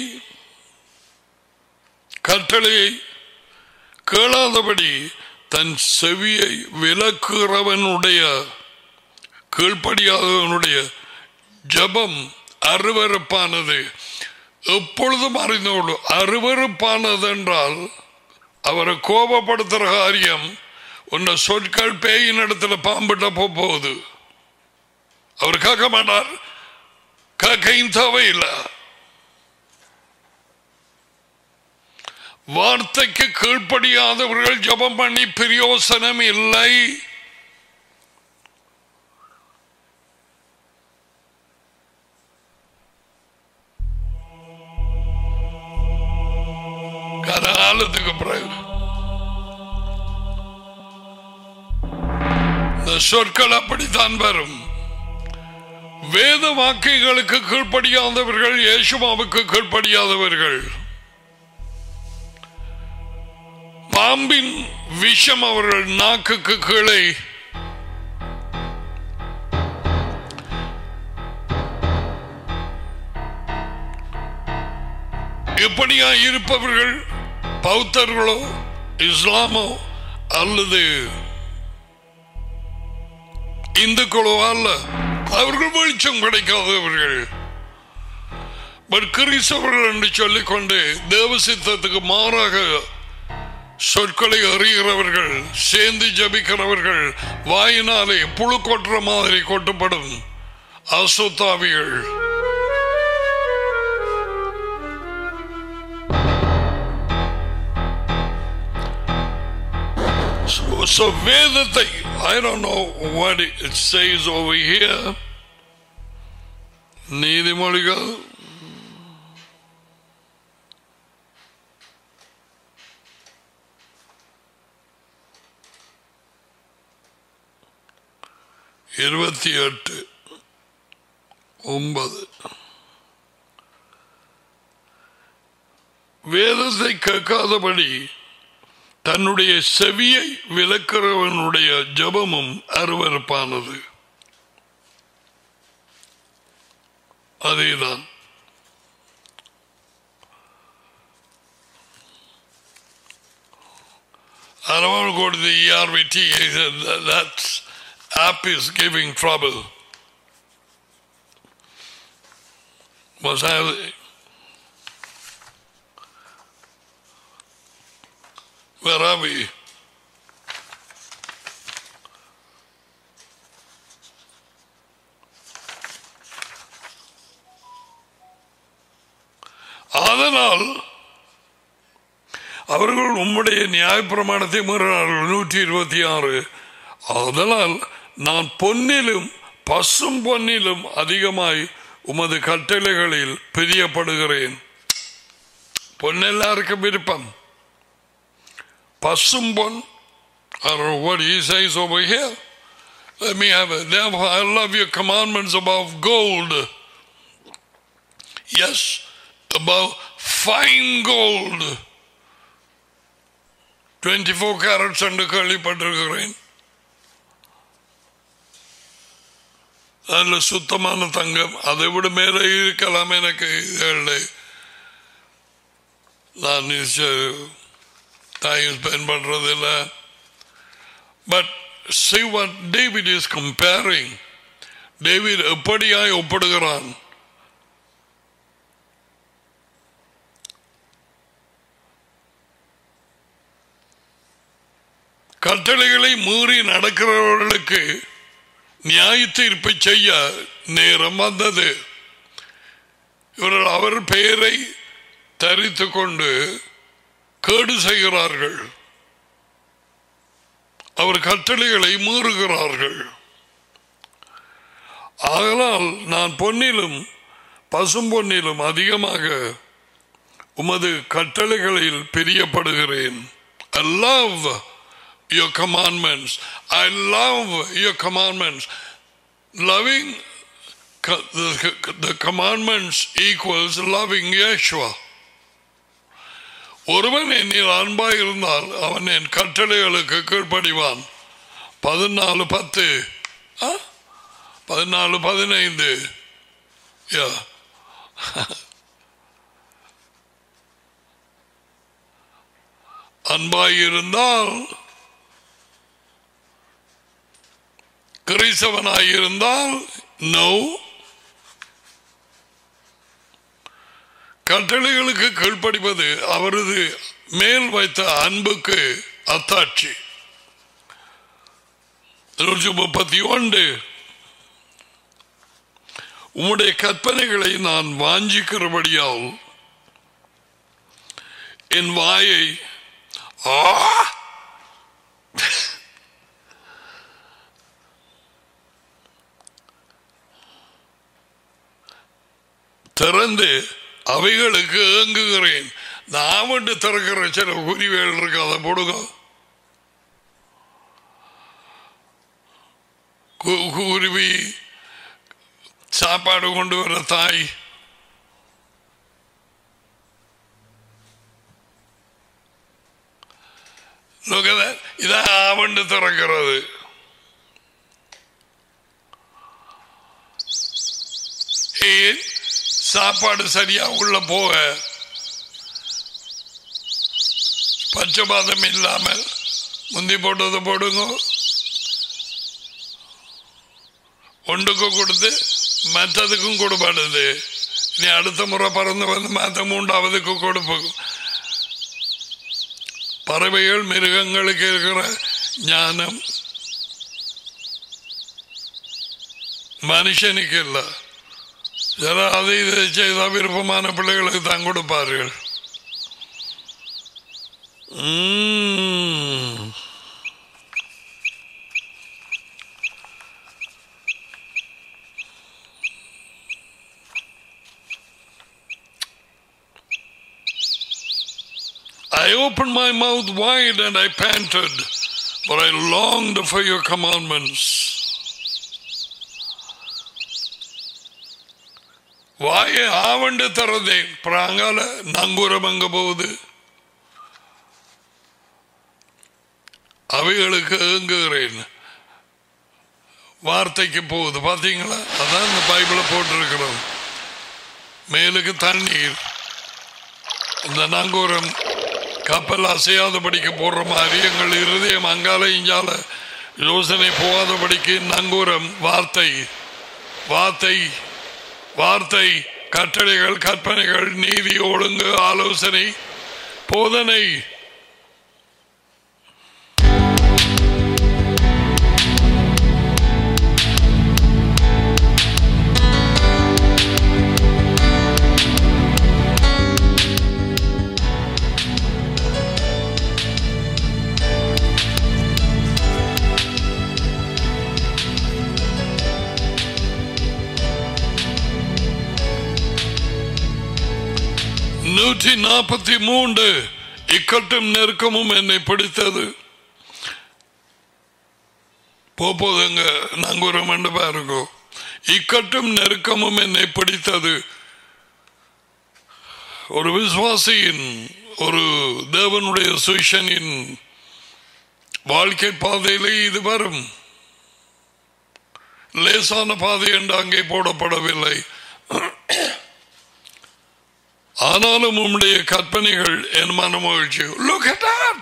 கட்டளையை கேளாதபடி தன் செவியை விலக்குறவனுடைய கீழ்ப்படியாதவனுடைய ஜபம் அருவறுப்பானது எப்பொழுதும் அறிந்தோடு அருவறுப்பானது என்றால் அவரை கோபப்படுத்துகிற காரியம் உன்னை சொற்கள் பேயின் இடத்துல பாம்பிட்ட போகுது அவர் கேட்க மாட்டார் கேட்கையும் தேவையில்லை வார்த்தைக்கு கீழ்ப்படியாதவர்கள் ஜபம் பண்ணி பிரயோசனம் இல்லை காலத்துக்கு பிறகு இந்த சொற்கள் அப்படித்தான் வரும் வேத வாக்கியங்களுக்கு கீழ்ப்படியாதவர்கள் இயேசுமாவுக்கு கீழ்ப்படியாதவர்கள் பாம்பின் விஷம் அவர்கள் நாக்குக்கு கீழே எப்படியா இருப்பவர்கள் பௌத்தர்களோ இஸ்லாமோ அல்லது இந்துக்களோ அல்ல அவர்கள் வெளிச்சம் கிடைக்காதவர்கள் பட் கிறிஸ்தவர்கள் என்று சொல்லிக்கொண்டு தேவ சித்தத்துக்கு மாறாக சொற்களை அறிகிறவர்கள் சேர்ந்து ஜபிக்கிறவர்கள் வாயினாலே புழு கொட்டுற மாதிரி கொட்டப்படும் அசுத்தாவிகள் So, so வேதத்தை I don't know what it says over here நீதிமொழிகள் இருபத்தி எட்டு ஒன்பது வேதத்தை கேட்காதபடி தன்னுடைய செவியை விளக்கிறவனுடைய ஜபமும் அருவருப்பானது அதேதான் I don't want to go to the ERVT. He said that, that app is giving trouble. Was I? Where are we? அதனால் அவர்கள் உம்முடைய நியாயப்பிரமாணத்தை மீறினார்கள் நூற்றி இருபத்தி ஆறு அதனால் நான் பொன்னிலும் பசும் பொன்னிலும் அதிகமாய் உமது கட்டளைகளில் பிரியப்படுகிறேன் பொன்னெல்லாருக்கும் விருப்பம் பசும் பொன் I don't know what he says over here. Let me have it. Therefore, I love your commandments above gold. Yes, above fine gold. 24 carats என்று கேள்விப்பட்டிருக்கிறேன் அதில் சுத்தமான தங்கம் அதை விட மேலே இருக்கலாம் எனக்கு இல்லை நான் டைம் ஸ்பெண்ட் பண்றது இல்லை but see what David is comparing David எப்படியாய் ஒப்படுகிறான் கட்டளைகளை மீறி நடக்கிறவர்களுக்கு நியாய தீர்ப்பை செய்ய நேரம் வந்தது இவர்கள் அவர் பெயரை தரித்து கொண்டு கேடு செய்கிறார்கள் அவர் கட்டளைகளை மீறுகிறார்கள் ஆகலால் நான் பொன்னிலும் பசும் பொன்னிலும் அதிகமாக உமது கட்டளைகளில் பிரியப்படுகிறேன் I love your commandments. I love your commandments. Loving co- the, the commandments equals loving Yeshua. ஒருவன் என்னில் அன்பாய் இருந்தால் அவன் என் கட்டளைகளுக்கு கீழ்ப்படிவான் பதினாலு பத்து ஆ? பதினாலு பதினைந்து யா அன்பாய் இருந்தால் கிறிஸ்தவனாய் இருந்தால் நோ கட்டளைகளுக்கு கீழ்ப்படிப்பது அவரது மேல் வைத்த அன்புக்கு அத்தாட்சி நூற்றி முப்பத்தி ஒன்று உம்முடைய கற்பனைகளை நான் வாஞ்சிக்கிறபடியால் என் வாயை ஆ திறந்து அவைகளுக்கு ஏங்குகிறேன் நான் மட்டும் திறக்கிற சில குறிவேல் இருக்கு அதை போடுங்க கு- குருவி சாப்பாடு கொண்டு வர தாய் Look at that. இதான் ஆவண்டு திறக்கிறது ஏன் சாப்பாடு சரியா உள்ள போக பச்சைபாதம் இல்லாமல் முந்தி போட்டதை போடுங்க ஒன்றுக்கு கொடுத்து மற்றதுக்கும் கொடுப்பாடுது நீ அடுத்த முறை பறந்து வந்து மற்ற மூன்றாவதுக்கு கொடுப்போம் பறவைகள் மிருகங்களுக்கு இருக்கிற ஞானம் மனுஷனுக்கு இல்லை சில அதை இதை செய்தால் விருப்பமான பிள்ளைகளுக்கு தான் கொடுப்பார்கள் உம். I opened my mouth wide and I panted, for I longed for your commandments. வாயை ஆவண்டு தரதேன் பிராங்கால நங்கூரம் அங்க போகுது அவைகளுக்கு ஏங்குகிறேன் வார்த்தைக்கு போகுது பாத்தீங்களா அதான் இந்த பைபிள போட்டிருக்கிறோம் மேலுக்கு தண்ணீர் இந்த நங்கூரம் கப்பல் அசையாதபடிக்கு போடுற மாதிரி எங்கள் இருதயம் அங்கால இங்கால யோசனை போகாதபடிக்கு நங்கூரம் வார்த்தை வார்த்தை வார்த்தை கட்டளைகள் கற்பனைகள் நீதி ஒழுங்கு ஆலோசனை போதனை நூற்றி நாற்பத்தி மூன்று இக்கட்டும் நெருக்கமும் என்னை பிடித்தது போதுங்க நங்கூரம் என்று பாருங்க இக்கட்டும் நெருக்கமும் என்னை பிடித்தது ஒரு விசுவாசியின் ஒரு தேவனுடைய சுஷனின் வாழ்க்கை பாதையிலே இது வரும் லேசான பாதை என்று அங்கே போடப்படவில்லை ஆனாலும் உம்முடைய கற்பனைகள் என் மன மகிழ்ச்சி லுக் at that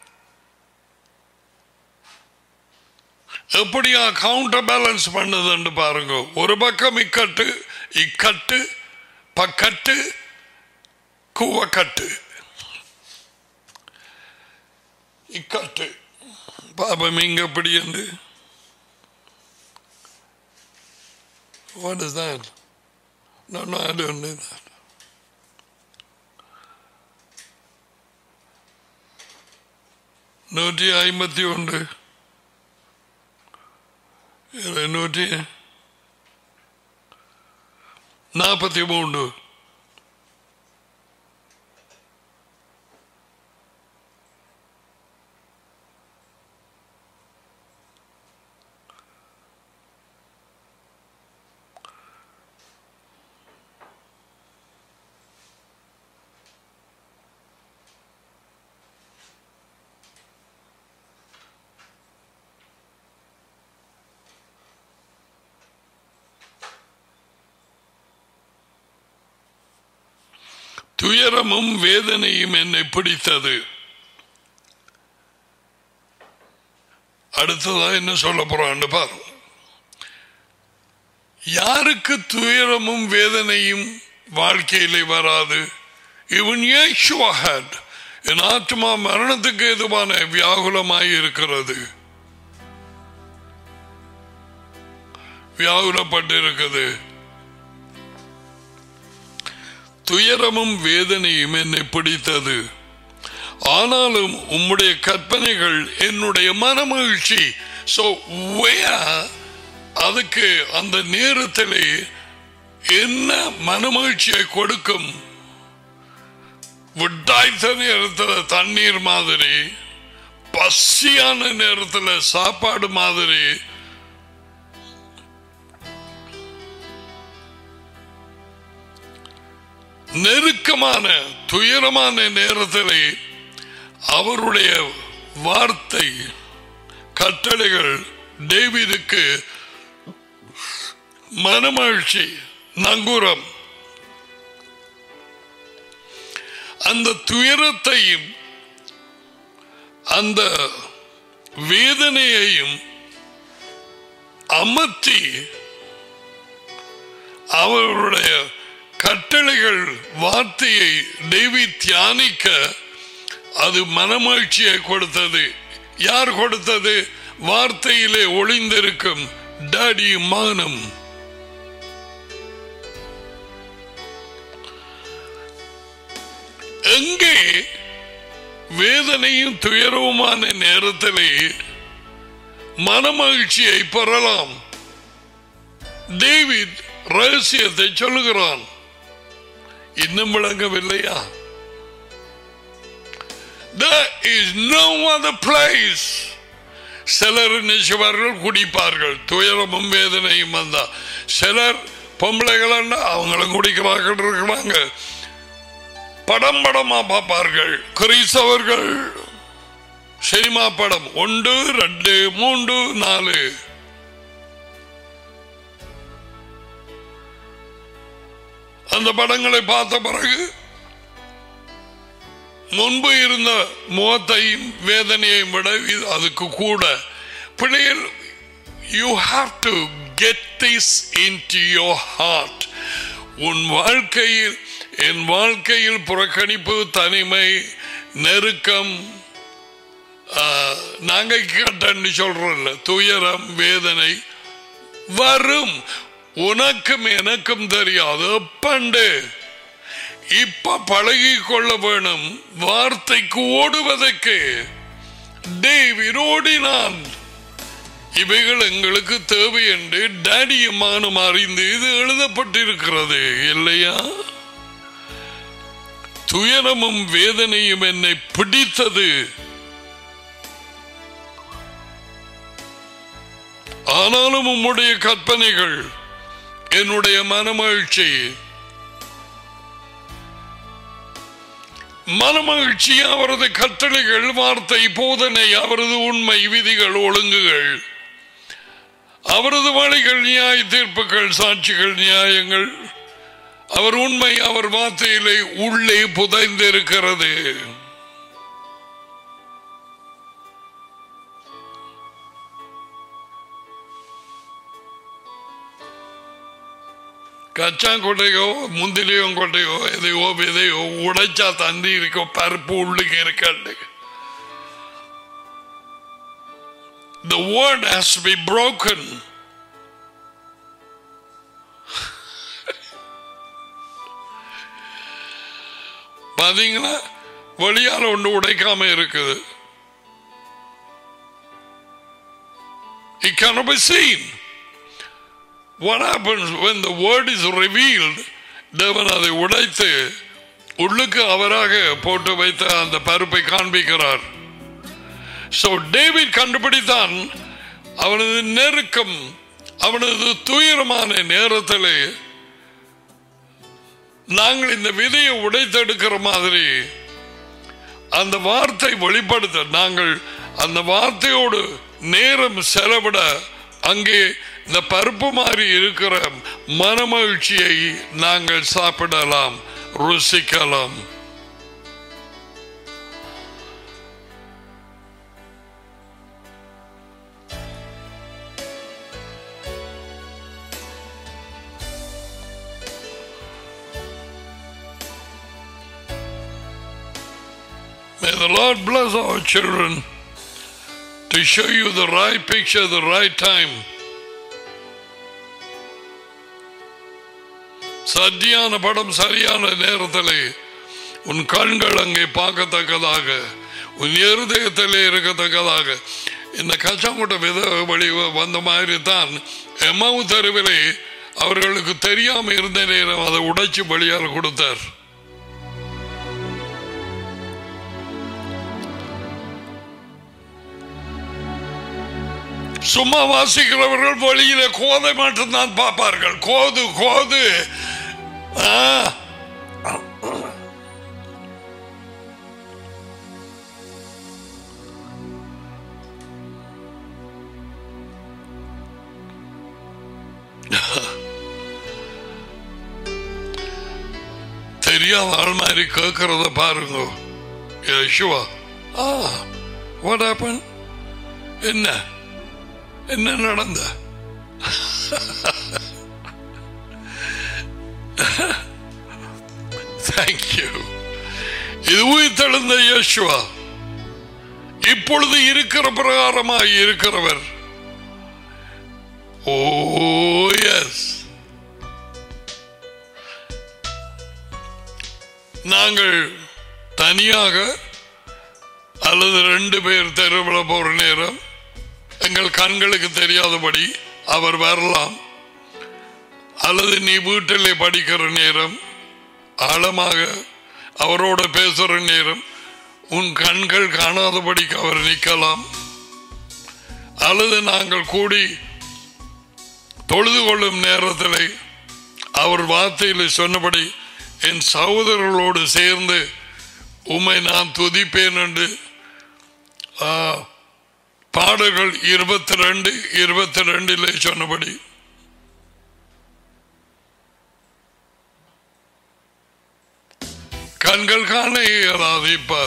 எப்படியா கவுண்டர் பேலன்ஸ் பண்ணுதுன்னு பாருங்க ஒரு பக்கம் இக்கட்டு இக்கட்டு பக்கட்டு கூவக்கட்டு இக்கட்டு பாபம் இங்க எப்படி என்று What is that? No, no, I don't need that. நூற்றி ஐம்பத்தி ஒன்று நூற்றி நாற்பத்தி மூன்று துயரமும் வேதனையும் என்னை பிடித்தது அடுத்ததா என்ன சொல்ல போறான்னு பாரு யாருக்கு துயரமும் வேதனையும் வாழ்க்கையிலே வராது இவன் ஏஷுவாஹட் என் ஆத்மா மரணத்துக்கு எதுவான வியாகுலமாய் இருக்கிறது வியாகுலப்பட்டிருக்குது துயரமும் வேதனையும் என்னை பிடித்தது ஆனாலும் உம்முடைய கற்பனைகள் என்னுடைய மனமகிழ்ச்சி சோ அதுக்கு அந்த நேரத்திலே என்ன மனமகிழ்ச்சியை கொடுக்கும் விட்டாய்த்த நேரத்தில் தண்ணீர் மாதிரி பசியான நேரத்தில் சாப்பாடு மாதிரி நெருக்கமான துயரமான நேரத்திலே அவருடைய வார்த்தை கட்டளைகள் டேவிதுக்கு மனமகிழ்ச்சி நங்கூரம் அந்த துயரத்தையும் அந்த வேதனையையும் அமர்த்தி அவருடைய கட்டளைகள் வார்த்தையை டேவி தியானிக்க அது மனமகிழ்ச்சியை கொடுத்தது யார் கொடுத்தது வார்த்தையிலே ஒளிந்திருக்கும் டாடி மானம் எங்கே வேதனையும் துயரவுமான நேரத்திலே மனமகிழ்ச்சியை பெறலாம் டேவிட் ரகசியத்தை சொல்லுகிறான் இன்னும் விளங்கவில்லையா There is no other place. சிலர் நினைச்சவர்கள் குடிப்பார்கள் துயரமும் வேதனையும் வந்தா சிலர் பொம்பளைகள் அவங்களும் குடிக்கிறார்கள் இருக்கிறாங்க படம் படமா பார்ப்பார்கள் கிறிஸ்தவர்கள் சினிமா படம் ஒன்று ரெண்டு மூன்று நாலு அந்த படங்களை பார்த்த பிறகு முன்பு இருந்த முகத்தையும் வேதனையையும் விட இது அதுக்கு கூட பிள்ளைகள் you have to get this into your heart உன் வாழ்க்கையில் என் வாழ்க்கையில் புறக்கணிப்பு தனிமை நெருக்கம் நாங்க கேட்டன்னு சொல்றோம்ல துயரம் வேதனை வரும் உனக்கும் எனக்கும் தெரியாது பண்டு இப்ப பழகி கொள்ள வேணும் வார்த்தைக்கு ஓடுவதற்கு டேவிட் ஓடினான் இவைகள் எங்களுக்கு தேவை என்று டேடியமானும் அறிந்து இது எழுதப்பட்டிருக்கிறது இல்லையா துயரமும் வேதனையும் என்னை பிடித்தது ஆனாலும் உம்முடைய கற்பனைகள் என்னுடைய மனமகிழ்ச்சி மனமகிழ்ச்சி அவரது கட்டளைகள் வார்த்தை போதனை அவரது உண்மை விதிகள் ஒழுங்குகள் அவரது வழிகள் நியாய தீர்ப்புகள் சாட்சிகள் நியாயங்கள் அவர் உண்மை அவர் வார்த்தையிலே உள்ளே புதைந்திருக்கிறது கச்சாங்கொட்டையோ முந்திரியும் கொட்டையோ எதையோ விதையோ உடைச்சா தந்தி இருக்கோ பருப்பு உள்ளுக்கு இருக்காண்டு The word has to be broken. பாத்தீங்களா வெளியால ஒன்று உடைக்காம இருக்குது It cannot be seen. What happens when the word is revealed? தேவன் அதை உடைத்து உள்ளுக்கு அவராக போட்டு வைத்த அந்த பருப்பை காண்பிக்கிறார் சோ டேவிட் கண்டுபிடித்தான் அவனது நெருக்கம் அவனது துயரமான நேரத்தில் நாங்கள் இந்த விதையை உடைத்தெடுக்கிற மாதிரி அந்த வார்த்தை வெளிப்படுத்த நாங்கள் அந்த வார்த்தையோடு நேரம் செலவிட அங்கே இந்த பருப்பு மாதிரி இருக்கிற மனமகிழ்ச்சியை நாங்கள் சாப்பிடலாம் ருசிக்கலாம் May the Lord bless our children to show you the right picture, the right time. சரியான படம் சரியான நேரத்திலே உன் கண்கள் அங்கே பார்க்கத்தக்கதாக உன் இருதயத்திலே இருக்கத்தக்கதாக இந்த கச்சாங்குட்ட வித வழி வந்த மாதிரி தான் எம்மாவு தெருவிலே அவர்களுக்கு தெரியாம இருந்த நேரம் அதை உடைச்சு வழியால் கொடுத்தார் சும்மா வாசிக்கிறவர்கள் வழியில கோதை மட்டும்தான் பார்ப்பார்கள் கோது கோது ஆ. தெரியாத ஆள் மாதிரி கேட்கறத பாருங்க யேசுவா ஆ வாட் ஹேப்பன் என்ன என்ன நடந்த தேங்க்யூ இது உயிர்த்தெழுந்த இயேசுவா இப்பொழுது இருக்கிற பிரகாரமாய் இருக்கிறவர் ஓ எஸ் நாங்கள் தனியாக அல்லது ரெண்டு பேர் தெருவில் போற நேரம் எங்கள் கண்களுக்கு தெரியாதபடி அவர் வரலாம் அல்லது நீ வீட்டிலே படிக்கிற நேரம் ஆழமாக அவரோட பேசுற நேரம் உன் கண்கள் காணாதபடிக்கு அவர் நிற்கலாம் அல்லது நாங்கள் கூடி தொழுது கொள்ளும் நேரத்தில் அவர் வார்த்தையில் சொன்னபடி என் சகோதரர்களோடு சேர்ந்து உம்மை நான் துதிப்பேன் என்று ஆ, பாடல்கள் இருபத்தி ரெண்டு இருபத்தி ரெண்டிலே சொன்னபடி கண்கள் காண இயலாது இப்ப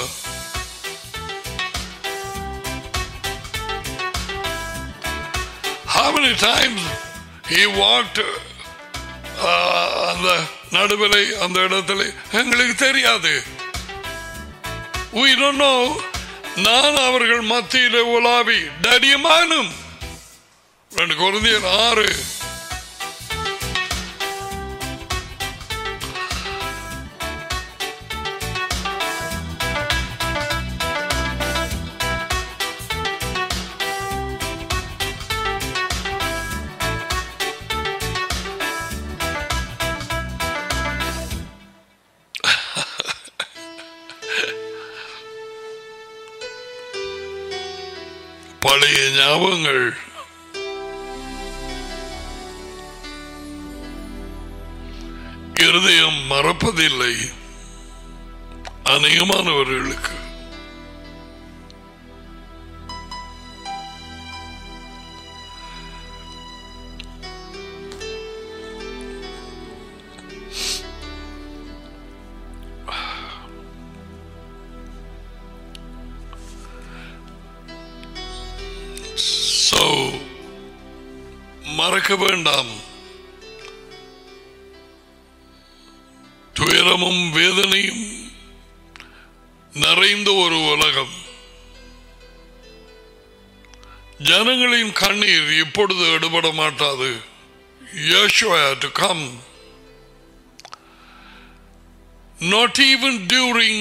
How many times he walked uh, அந்த நடுவிலை அந்த இடத்துல எங்களுக்கு தெரியாது We don't know. நான் அவர்கள் மத்தியில உலாவி டடியமானும் ரெண்டு குழந்தையர் ஆறு பழைய ஞாபகங்கள் இருதயம் மறப்பதில்லை அநேகமானவர்களுக்கு So, மறக்க வேண்டாம் துயரமும் வேதனையும் நிறைந்த ஒரு உலகம் ஜனங்களின் கண்ணீர் இப்பொழுது எடுபட மாட்டாது Yeshua had to come. Not even during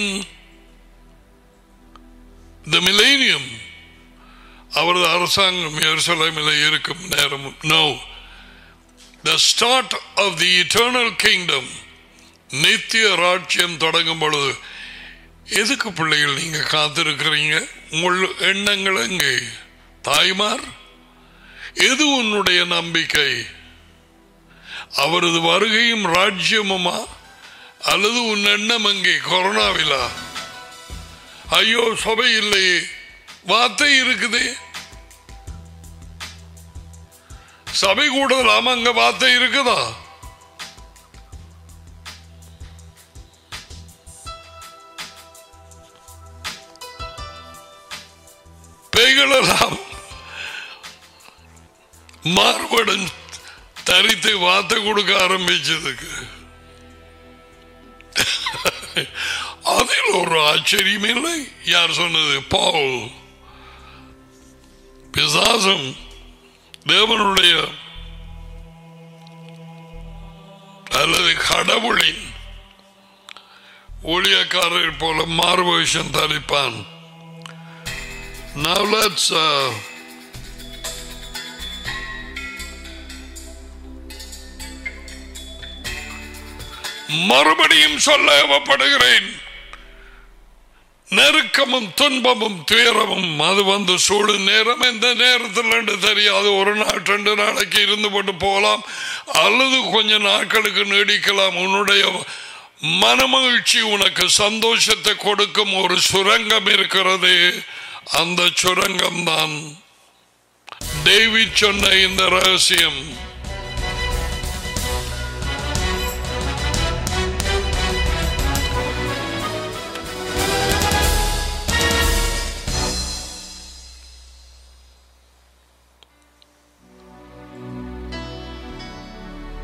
the millennium. அவரது அரசாங்கம் எருசலேமில் இருக்கும் நேரம் no the start of the eternal kingdom நித்திய ராஜ்யம் தொடங்கும் பொழுது எதுக்கு பிள்ளைகள் நீங்க காத்திருக்கிறீங்க உங்கள் எண்ணங்கள் எங்கே தாய்மார் எது உன்னுடைய நம்பிக்கை அவரது வருகையும் ராஜ்யமுமா அல்லது உன் எண்ணம் எங்கே கொரோனாவிலா ஐயோ சபை இல்லையே வார்த்தை இருக்குது சபை கூடலாம் அங்க வார்த்தை இருக்குதா பேய்களெல்லாம் மாறுபடம் தரித்து வார்த்தை கொடுக்க ஆரம்பிச்சதுக்கு அதில் ஒரு ஆச்சரியம் இல்லை யார் சொன்னது பால் பிசாசம் தேவனுடைய அல்லது கடவுளின் ஊழியக்காரர் போல மார்பவேஷம் தரிப்பான் Now let's uh, மறுபடியும் சொல்ல ஏவப்படுகிறேன் நெருக்கமும் துன்பமும் துயரமும் அது வந்து சூழும் நேரம் எந்த நேரத்தில் என்று தெரியாது ஒரு நாள் ரெண்டு நாளைக்கு இருந்து கொண்டு போகலாம் அல்லது கொஞ்ச நாட்களுக்கு நீடிக்கலாம் உன்னுடைய மனமகிழ்ச்சி உனக்கு சந்தோஷத்தை கொடுக்கும் ஒரு சுரங்கம் இருக்கிறது அந்த சுரங்கம் தான் டேவிட் சொன்ன இந்த ரகசியம்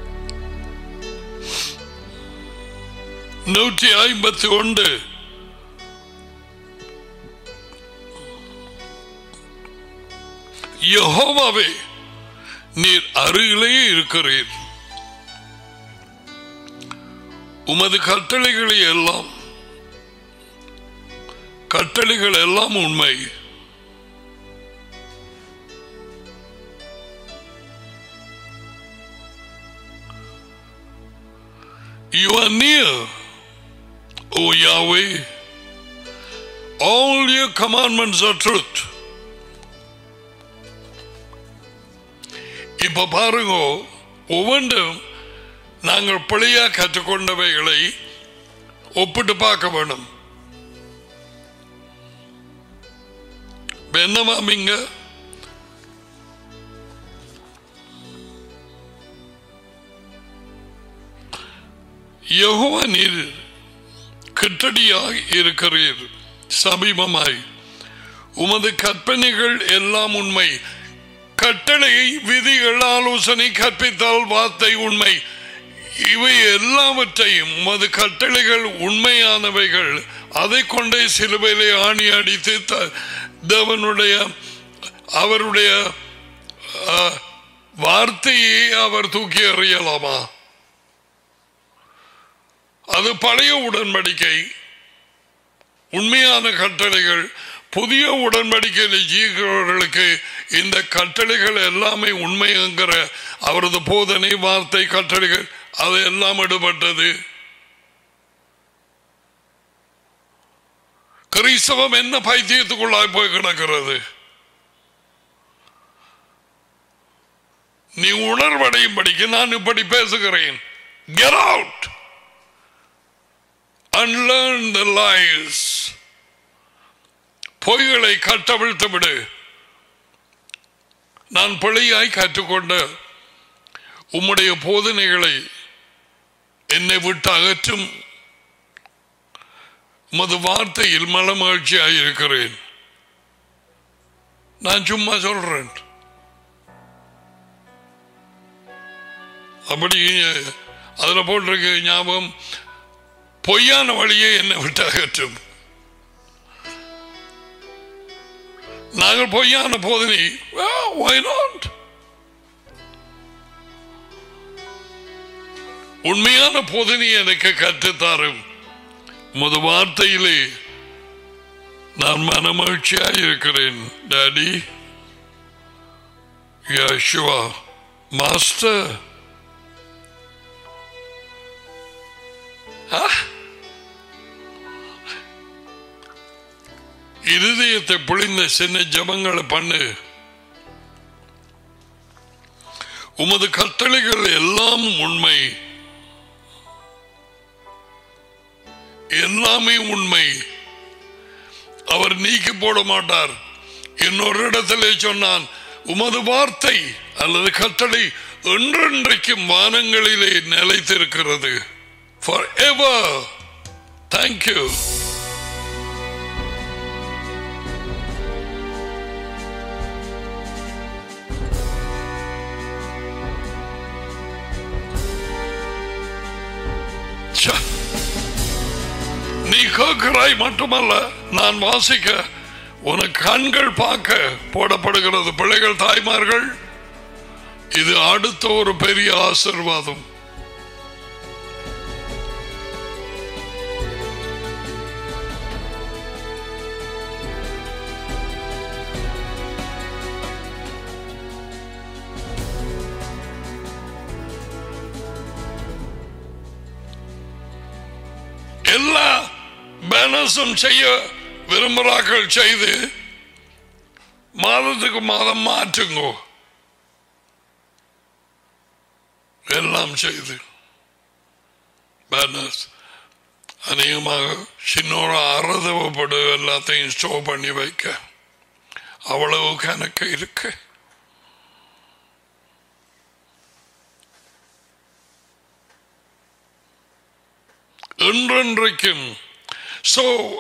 நூற்றி ஐம்பத்தி ஒன்று யெகோவாவே நீர் அருகிலேயே இருக்கிறீர் உமது கட்டளைகளை எல்லாம் கட்டளைகள் எல்லாம் உண்மை You are near, O Yahweh. All your commandments are truth. இப்ப பாருங்க ஒவ்வொன்றும் நாங்கள் பிழையா கற்றுக்கொண்டவைகளை ஒப்பிட்டு பார்க்க வேணும் இப்ப என்ன மாமிங்க யெகோவா நீர் கிட்டடியாய் இருக்கிறீர் சமீபமாய் உமது கற்பனைகள் எல்லாம் உண்மை கட்டளை விதிகள் ஆலோசனை கற்பித்தால் வார்த்தை உண்மை இவை எல்லாவற்றையும் உமது கட்டளைகள் உண்மையானவைகள் அதை கொண்டே சிலுவையிலே ஆணி அடித்து த- தேவனுடைய அவருடைய ஆ, வார்த்தையை அவர் தூக்கி எறியலாமா அது பழைய உடன்படிக்கை உண்மையான கட்டளைகள் புதிய உடன்படிக்கையில் ஜீவிக்கிறவர்களுக்கு இந்த கட்டளைகள் எல்லாமே உண்மைங்கிற அவரது போதனை வார்த்தை கட்டளைகள் அது எல்லாம் எடுபட்டது கிறிஸ்தவம் என்ன பைத்தியத்துக்குள்ளாய் போய் கிடக்கிறது நீ உணர்வடையும்படிக்கு நான் இப்படி பேசுகிறேன் get out unlearn the lies பொய்களை கட்டவிழ்த்து விடு நான் பிழையாய் கற்றுக்கொண்ட உம்முடைய போதனைகளை என்னை விட்டு அகற்றும் உமது வார்த்தையில் மலமகிழ்ச்சியாய் இருக்கிறேன் நான் சும்மா சொல்றேன் அப்படி அதுல போட்டிருக்கு ஞாபகம் பொய்யான வழியை என்னை விட்டு அகற்றும் நாங்கள் பொய்யான போதனை well, why not? உண்மையான போதனை எனக்கு கற்றுத்தாரும் முத வார்த்தையிலே நான் மனமகிழ்ச்சியாக இருக்கிறேன் டாடி யசுவா மாஸ்டர் இருதயத்தை புளிந்த சின்ன ஜபங்களை பண்ணு உமது கட்டளைகள் எல்லாம் உண்மை எல்லாமே உண்மை அவர் நீக்கி போட மாட்டார் இன்னொரு இடத்திலே சொன்னான் உமது வார்த்தை அல்லது கட்டளை என்றென்றைக்கும் வானங்களிலே நிலைத்திருக்கிறது ஃபார் எவர் தேங்க்யூ ச்சே. நீ கேட்கிறாய் மட்டுமல்ல நான் வாசிக்க உனக்கு கண்கள் பார்க்க போடப்படுகிறது பிள்ளைகள் தாய்மார்கள் இது அடுத்த ஒரு பெரிய ஆசிர்வாதம் எல்லா பேனஸும் செய்ய விரும்புகிறார்கள் செய்து மாதத்துக்கு மாதம் மாற்றுங்கோ எல்லாம் செய்து பேனர்ஸ் அநேகமாக சின்னோட அறதவப்படு எல்லாத்தையும் ஸ்டோர் பண்ணி வைக்க அவ்வளவு கணக்கு இருக்கு என்றென்றைக்கும் ஸோ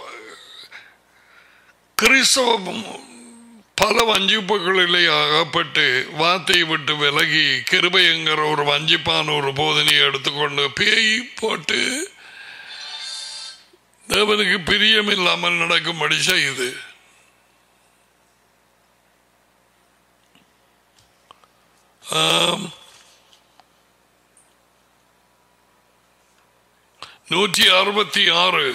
கிறிஸ்தவம் பல வஞ்சிப்புகளிலே அகப்பட்டு வார்த்தையை விட்டு விலகி கிருபைங்கிற ஒரு வஞ்சிப்பான ஒரு போதனையை எடுத்துக்கொண்டு பேய் போட்டு தேவனுக்கு பிரியம் இல்லாமல் நடக்கும்படி செய்யுது ஆம். நூற்றி அறுபத்தி ஆறு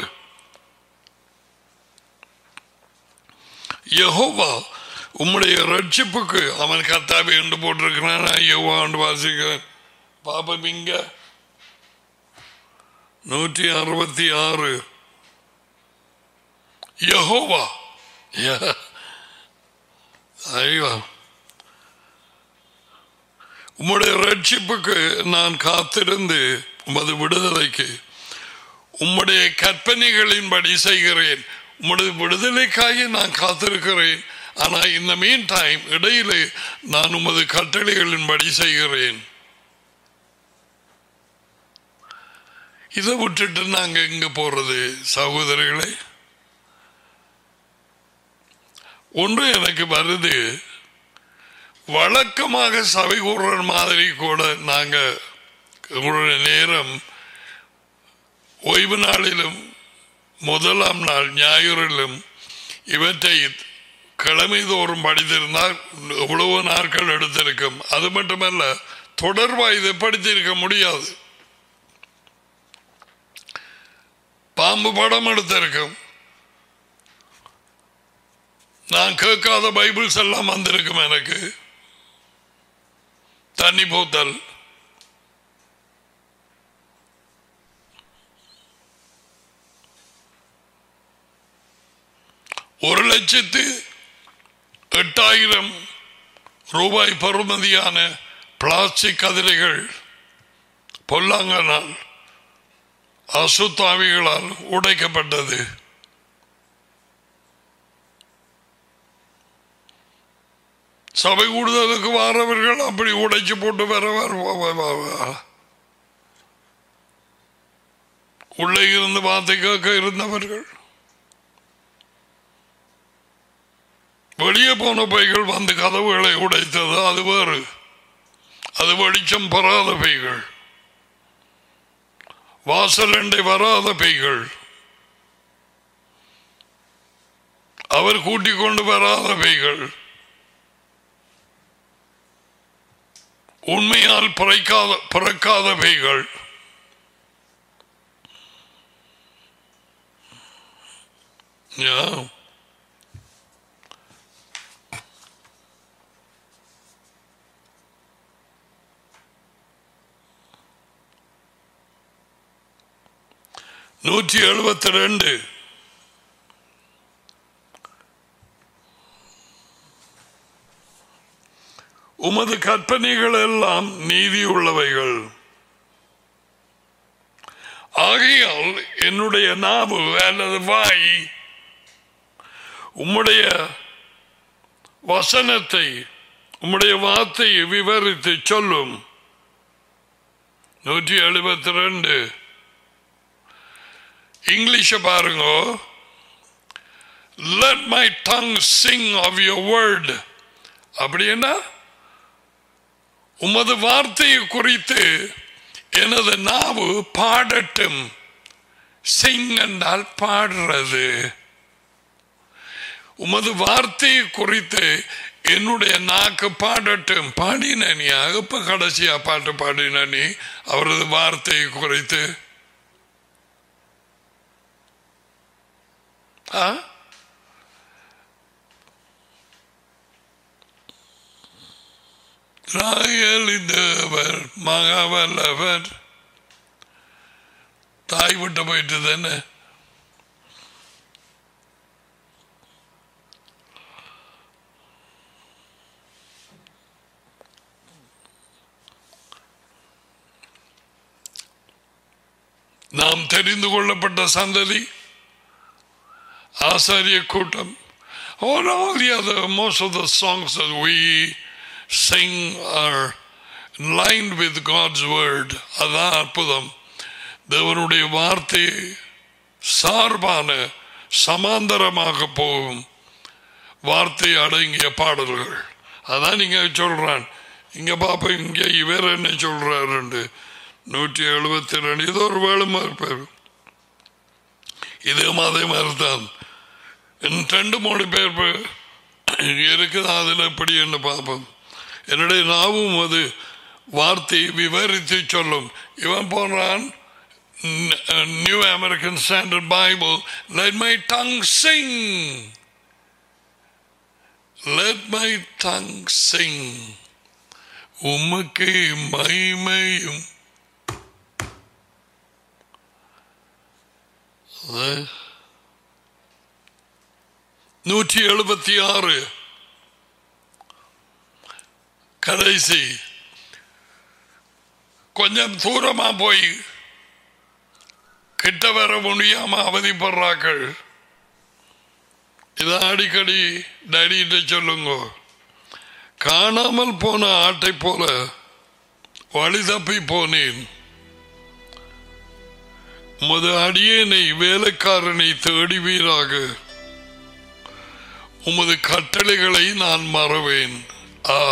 யெகோவா உம்முடைய ரட்சிப்புக்கு அவன் கத்தாவை என்று போட்டிருக்கிறான் நான் யெகோவா என்று வாசிக்கிறேன் பாப்பம் இங்க நூற்றி அறுபத்தி ஆறு யெகோவா ய- ஐயோ உம்முடைய ரட்சிப்புக்கு நான் காத்திருந்து உமது விடுதலைக்கு உம்முடைய கற்பனைகளின்படி செய்கிறேன் உம்முடைய விடுதலைக்காக நான் காத்திருக்கிறேன் ஆனால் இந்த மீன் டைம் இடையிலே நான் உமது கட்டளைகளின்படி செய்கிறேன் இதை விட்டுட்டு நாங்க எங்க போறது சகோதரர்களே ஒன்று எனக்கு வருது வழக்கமாக சபை கூடுற மாதிரி கூட நாங்க ஒரு நேரம் ஓய்வு நாளிலும் முதலாம் நாள் ஞாயிறிலும் இவற்றை கிழமை தோறும் படித்திருந்தால் எவ்வளவு நாட்கள் எடுத்திருக்கும் அது மட்டுமல்ல தொடர்பா இதை படித்திருக்க முடியாது பாம்பு படம் எடுத்திருக்கும் நான் கேட்காத பைபிள்ஸ் எல்லாம் வந்திருக்கும் எனக்கு தண்ணி போத்தல் ஒரு லட்சத்து எட்டாயிரம் ரூபாய் பருமதியான பிளாஸ்டிக் கதிரைகள் பொல்லாங்கனால் அசுத்தாவிகளால் உடைக்கப்பட்டது சபை கூடுதலுக்கு வாரவர்கள் அப்படி உடைச்சு போட்டு வர வர உள்ளே இருந்து வார்த்தை கேட்க இருந்தவர்கள் வெளியே போன பைகள் வந்து கதவுகளை உடைத்தது அது வேறு அது வெளிச்சம் பெறாத பைகள் வாசலண்டை வராத பைகள் அவர் கூட்டிக் கொண்டு வராத பைகள் உண்மையால் பிறக்காத பிறக்காத பைகள் Yeah. நூற்றி எழுபத்தி ரெண்டு உமது கற்பனைகள் எல்லாம் நீதி உள்ளவைகள் ஆகையால் என்னுடைய நாவு அல்லது வாய் உம்முடைய வசனத்தை உம்முடைய வார்த்தையை விவரித்து சொல்லும் நூற்றி எழுபத்தி ரெண்டு இங்கிலீஷ பாருங்க let my tongue sing of your word அப்படின்னா உமது வார்த்தையை குறித்து எனது நாவு பாடட்டும் சிங் என்றால் பாடுறது உமது வார்த்தையை குறித்து என்னுடைய நாக்கு பாடட்டும் பாடினனியா இப்ப கடைசியா பாட்டு பாடினி அவரது வார்த்தையை குறித்து ஆ ராயலிந்தவர் மகாவல்லவர் தாய் விட்டு போயிட்டு தானே நாம் தெரிந்து கொள்ளப்பட்ட சந்ததி ஆசாரிய கூட்டம் Or all the other, most of the songs that we sing are lined with God's word. அதான் அற்புதம் தேவனுடைய வார்த்தை சார்பான சமாந்தரமாக போகும் வார்த்தை அடங்கிய பாடல்கள் அதான் நீங்க சொல்றான் இங்க பாப்ப இங்க இவர் என்ன சொல்றாரு நூற்றி எழுபத்தி ரெண்டு இது ஒரு வேளுமா இருப்பார் இதே அதே மாதிரி தான் ரெண்டு மூணு பேர் இருக்குது அதில் எப்படி என்ன பார்ப்போம் என்னுடைய நாவும் அது வார்த்தை விவரித்து சொல்லும் இவன் போன்றான் New American Standard Bible let my tongue sing let my tongue sing உமக்கு மைமையும் நூற்றி எழுபத்தி ஆறு கடைசி கொஞ்சம் தூரமா போய் கிட்ட வர முடியாம அவதிப்படுறாக்கள் இதை அடிக்கடி டேடிகிட்ட சொல்லுங்க காணாமல் போன ஆட்டை போல வழி தப்பி போனேன் உமது அடியேனை வேலைக்காரனை தேடிவீராக உமது கட்டளைகளை நான் மறவேன் ஆ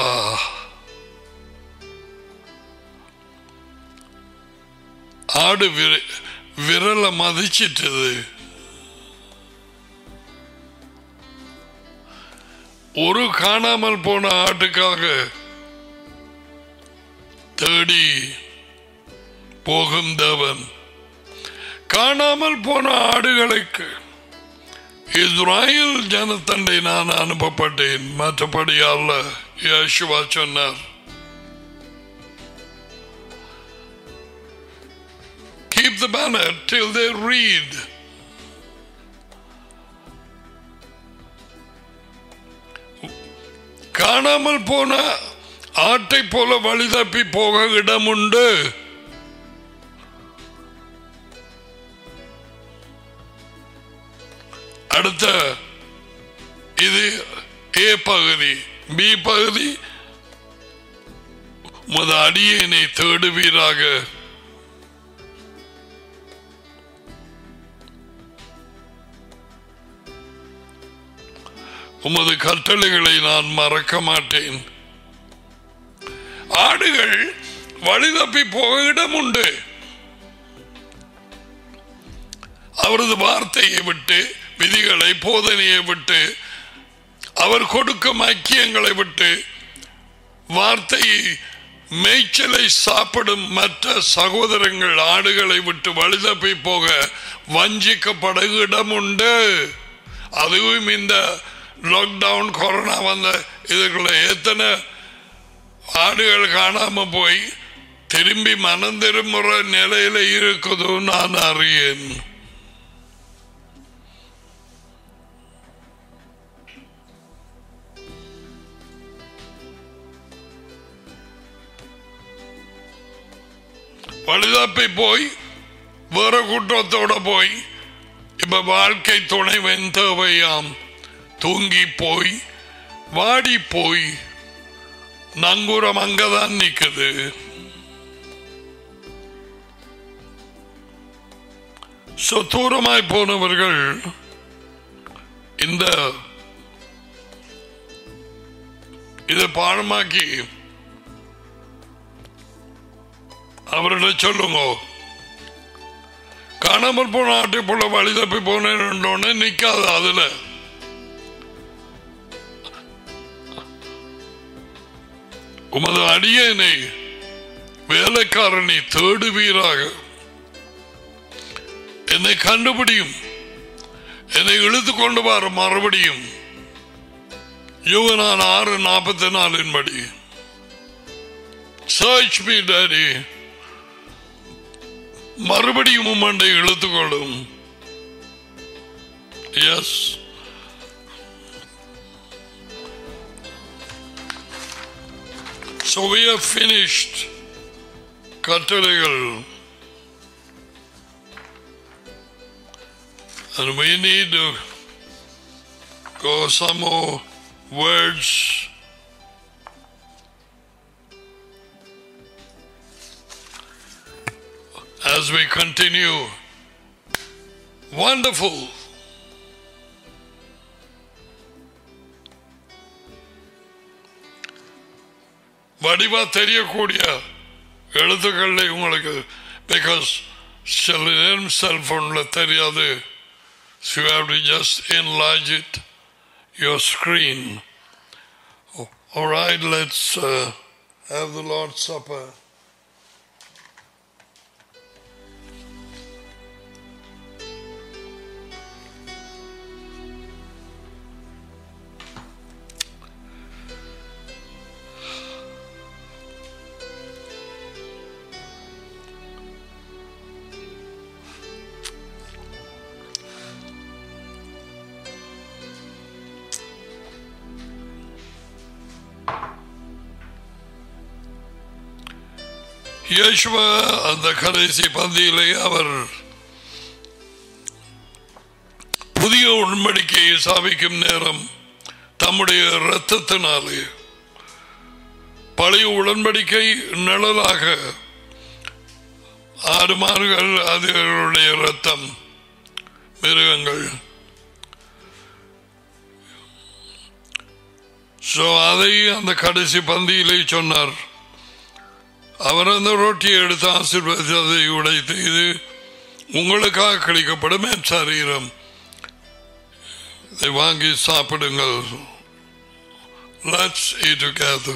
ஆடு விர- விரலை மதிச்சிட்டது ஒரு காணாமல் போன ஆட்டுக்காக தேடி போகும் தேவன் காணாமல் போன ஆடுகளுக்கு இஸ்ராயல் ஜனத்தண்டை நான் அனுப்பப்பட்டேன் மற்றபடி அல்ல யேசுவா சொன்னார் Keep the banner till they read. காணாமல் போன ஆட்டை போல வழி தப்பி போக இடம் உண்டு அடுத்த இது ஏ பகுதி பி பகுதி முத அடியேனை தேடுவீராக உமது கட்டளைகளை நான் மறக்க மாட்டேன் ஆடுகள் வழி தப்பி போக இடம் உண்டு அவரது வார்த்தையை விட்டு விதிகளை போதனையை விட்டு அவர் கொடுக்கும் ஐக்கியங்களை விட்டு வார்த்தையை மேய்ச்சலை சாப்பிடும் மற்ற சகோதரங்கள் ஆடுகளை விட்டு வழிதப்பி போக வஞ்சிக்கப்பட இடம் உண்டு அதுவும் இந்த லாக்டவுன் கொரோனா வந்த இதுக்குள்ள எத்தனை ஆடுகள் காணாம போய் திரும்பி மனம் திரும்புற நிலையில இருக்குதோ நான் அறியேன் பழுதாப்பை போய் வேற குற்றத்தோட போய் இப்ப வாழ்க்கை துணைவன் தேவையாம் தூங்கி போய் வாடி போய் நங்கூரம் அங்கதான் நிக்குது So, தூரமாய் போனவர்கள் இந்த இதை பாடமாக்கி அவர்கிட்ட சொல்லுங்க காணாமல் போன ஆட்டை போல வழி தப்பி போனேன்னு நிக்காது அதுல உமது அடியேனை வேலைக்காரனை தேடுவீராக என்னை கண்டுபிடியும் என்னை இழுத்து கொண்டு வர மறுபடியும் யுவனான் ஆறு நாற்பத்தி நாலின் படி சர்ச் மீ டாடி மறுபடியும் உம்மண்டை இழுத்துக்கொள்ளும் yes So we have finished கட்டளைகள் and we need to go some more words as we continue. Wonderful. வடிவா தெரியக்கூடிய எழுத்துக்களை உங்களுக்கு பிகாஸ் சில நேரம் செல்போனில் தெரியாது So you have to just enlarge it, your screen, or, All right, let's uh, have the Lord's Supper. Yeshua அந்த கடைசி பந்தியிலே அவர் புதிய உண்மடிக்கையை சாபிக்கும் நேரம் தம்முடைய இரத்தத்தினாலே பழைய உடன்படிக்கை நிழலாக ஆறு மாறுகள் அதுகளுடைய ரத்தம் மிருகங்கள் ஸோ அதை அந்த கடைசி பந்தியிலே சொன்னார் அவர் அந்த ரொட்டியை எடுத்து ஆசீர்வதித்து அதை உடைத்து இது உங்களுக்காக கழிக்கப்படும் என் சரீரம் இதை வாங்கி சாப்பிடுங்கள் Let's eat together.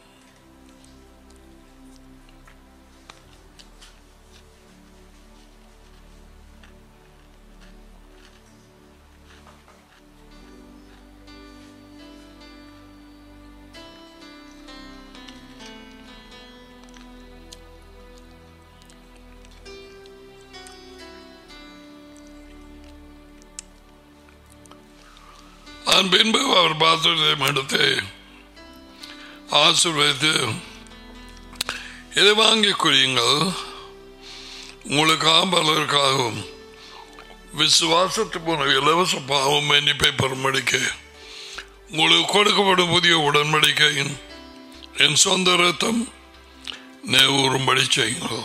அதன் பின்பு அவர் பாத்திரத்தை எடுத்து ஆசீர்வதித்து இதை வாங்கி குடியுங்கள் உங்களுக்காக பலருக்காகவும் விசுவாசத்து போன இலவச பாவம் மன்னிப்பை பெருமடிக்க உங்களுக்கு கொடுக்கப்படும் புதிய உடன்படிக்கையின் என் சொந்த ரத்தம் நேரும்படி செய்யுங்கள்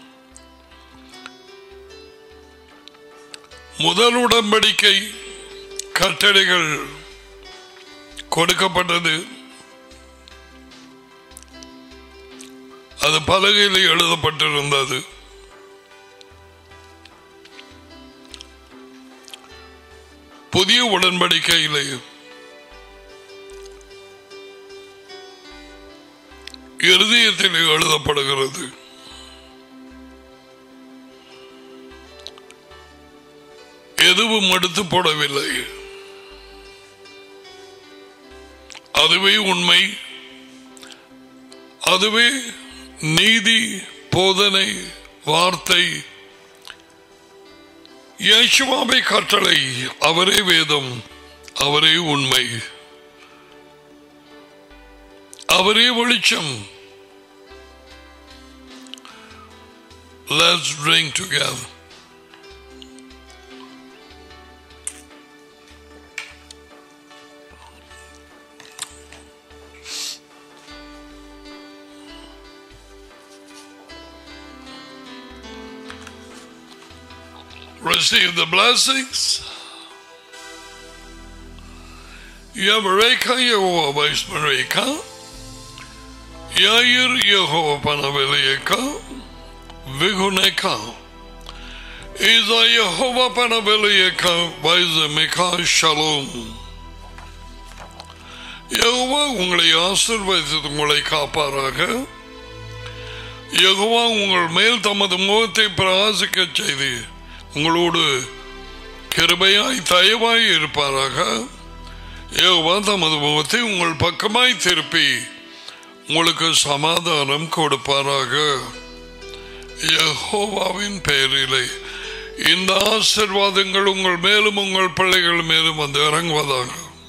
முதல் உடன்படிக்கை கட்டளைகள் கொடுக்கப்பட்டது அது பலகையில் எழுதப்பட்டிருந்தது புதிய உடன்படிக்கையிலே இருதயத்தில் எழுதப்படுகிறது எதுவும் எடுத்து போடவில்லை அதுவே உண்மை அதுவே நீதி போதனை வார்த்தை யேசுவாவை கட்டளை அவரே வேதம் அவரே உண்மை அவரே வெளிச்சம் Let's drink together. receive the blessings. Yabareka Yehovah Vaismareka. Yair Yehovah Panaveleka. Viguneka. Iza Yehovah Panaveleka. Vaizameka Shalom. யகுவா உங்களை ஆசிர்வதித்து உங்களை காப்பாராக யகுவா உங்கள் மேல் தமது முகத்தை பிரகாசிக்க செய்து உங்களோடு கிருபையாய் தயவாய் இருப்பாராக யோவா தமது முகத்தை உங்கள் பக்கமாய் திருப்பி உங்களுக்கு சமாதானம் கொடுப்பாராக யஹோவாவின் பெயரிலே இந்த ஆசிர்வாதங்கள் உங்கள் மேலும் உங்கள் பிள்ளைகள் மேலும் வந்து இறங்குவதாக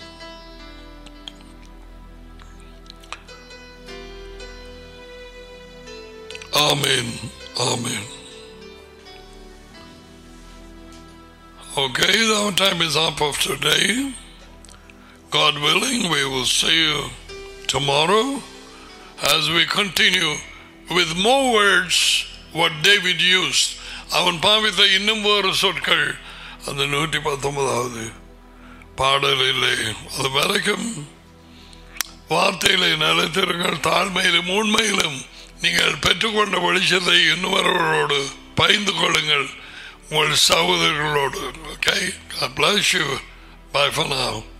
ஆமேன் ஆமேன் Okay, our time is up of today. God willing, we will see you tomorrow as we continue with more words what David used. அவன் பாவித்த இன்னும் வேறு சொற்கள் அந்த நூற்றி பத்தொன்பதாவது பாடலிலே அது வரைக்கும் வார்த்தையிலே நிலைத்திருங்கள் தாழ்மையிலும் உண்மையிலும் நீங்கள் பெற்றுக்கொண்ட வெளிச்சத்தை இன்னொருவரோடு பகிர்ந்து கொள்ளுங்கள் உங்கள் சகோதரர்களோடு okay God bless you. Bye for now.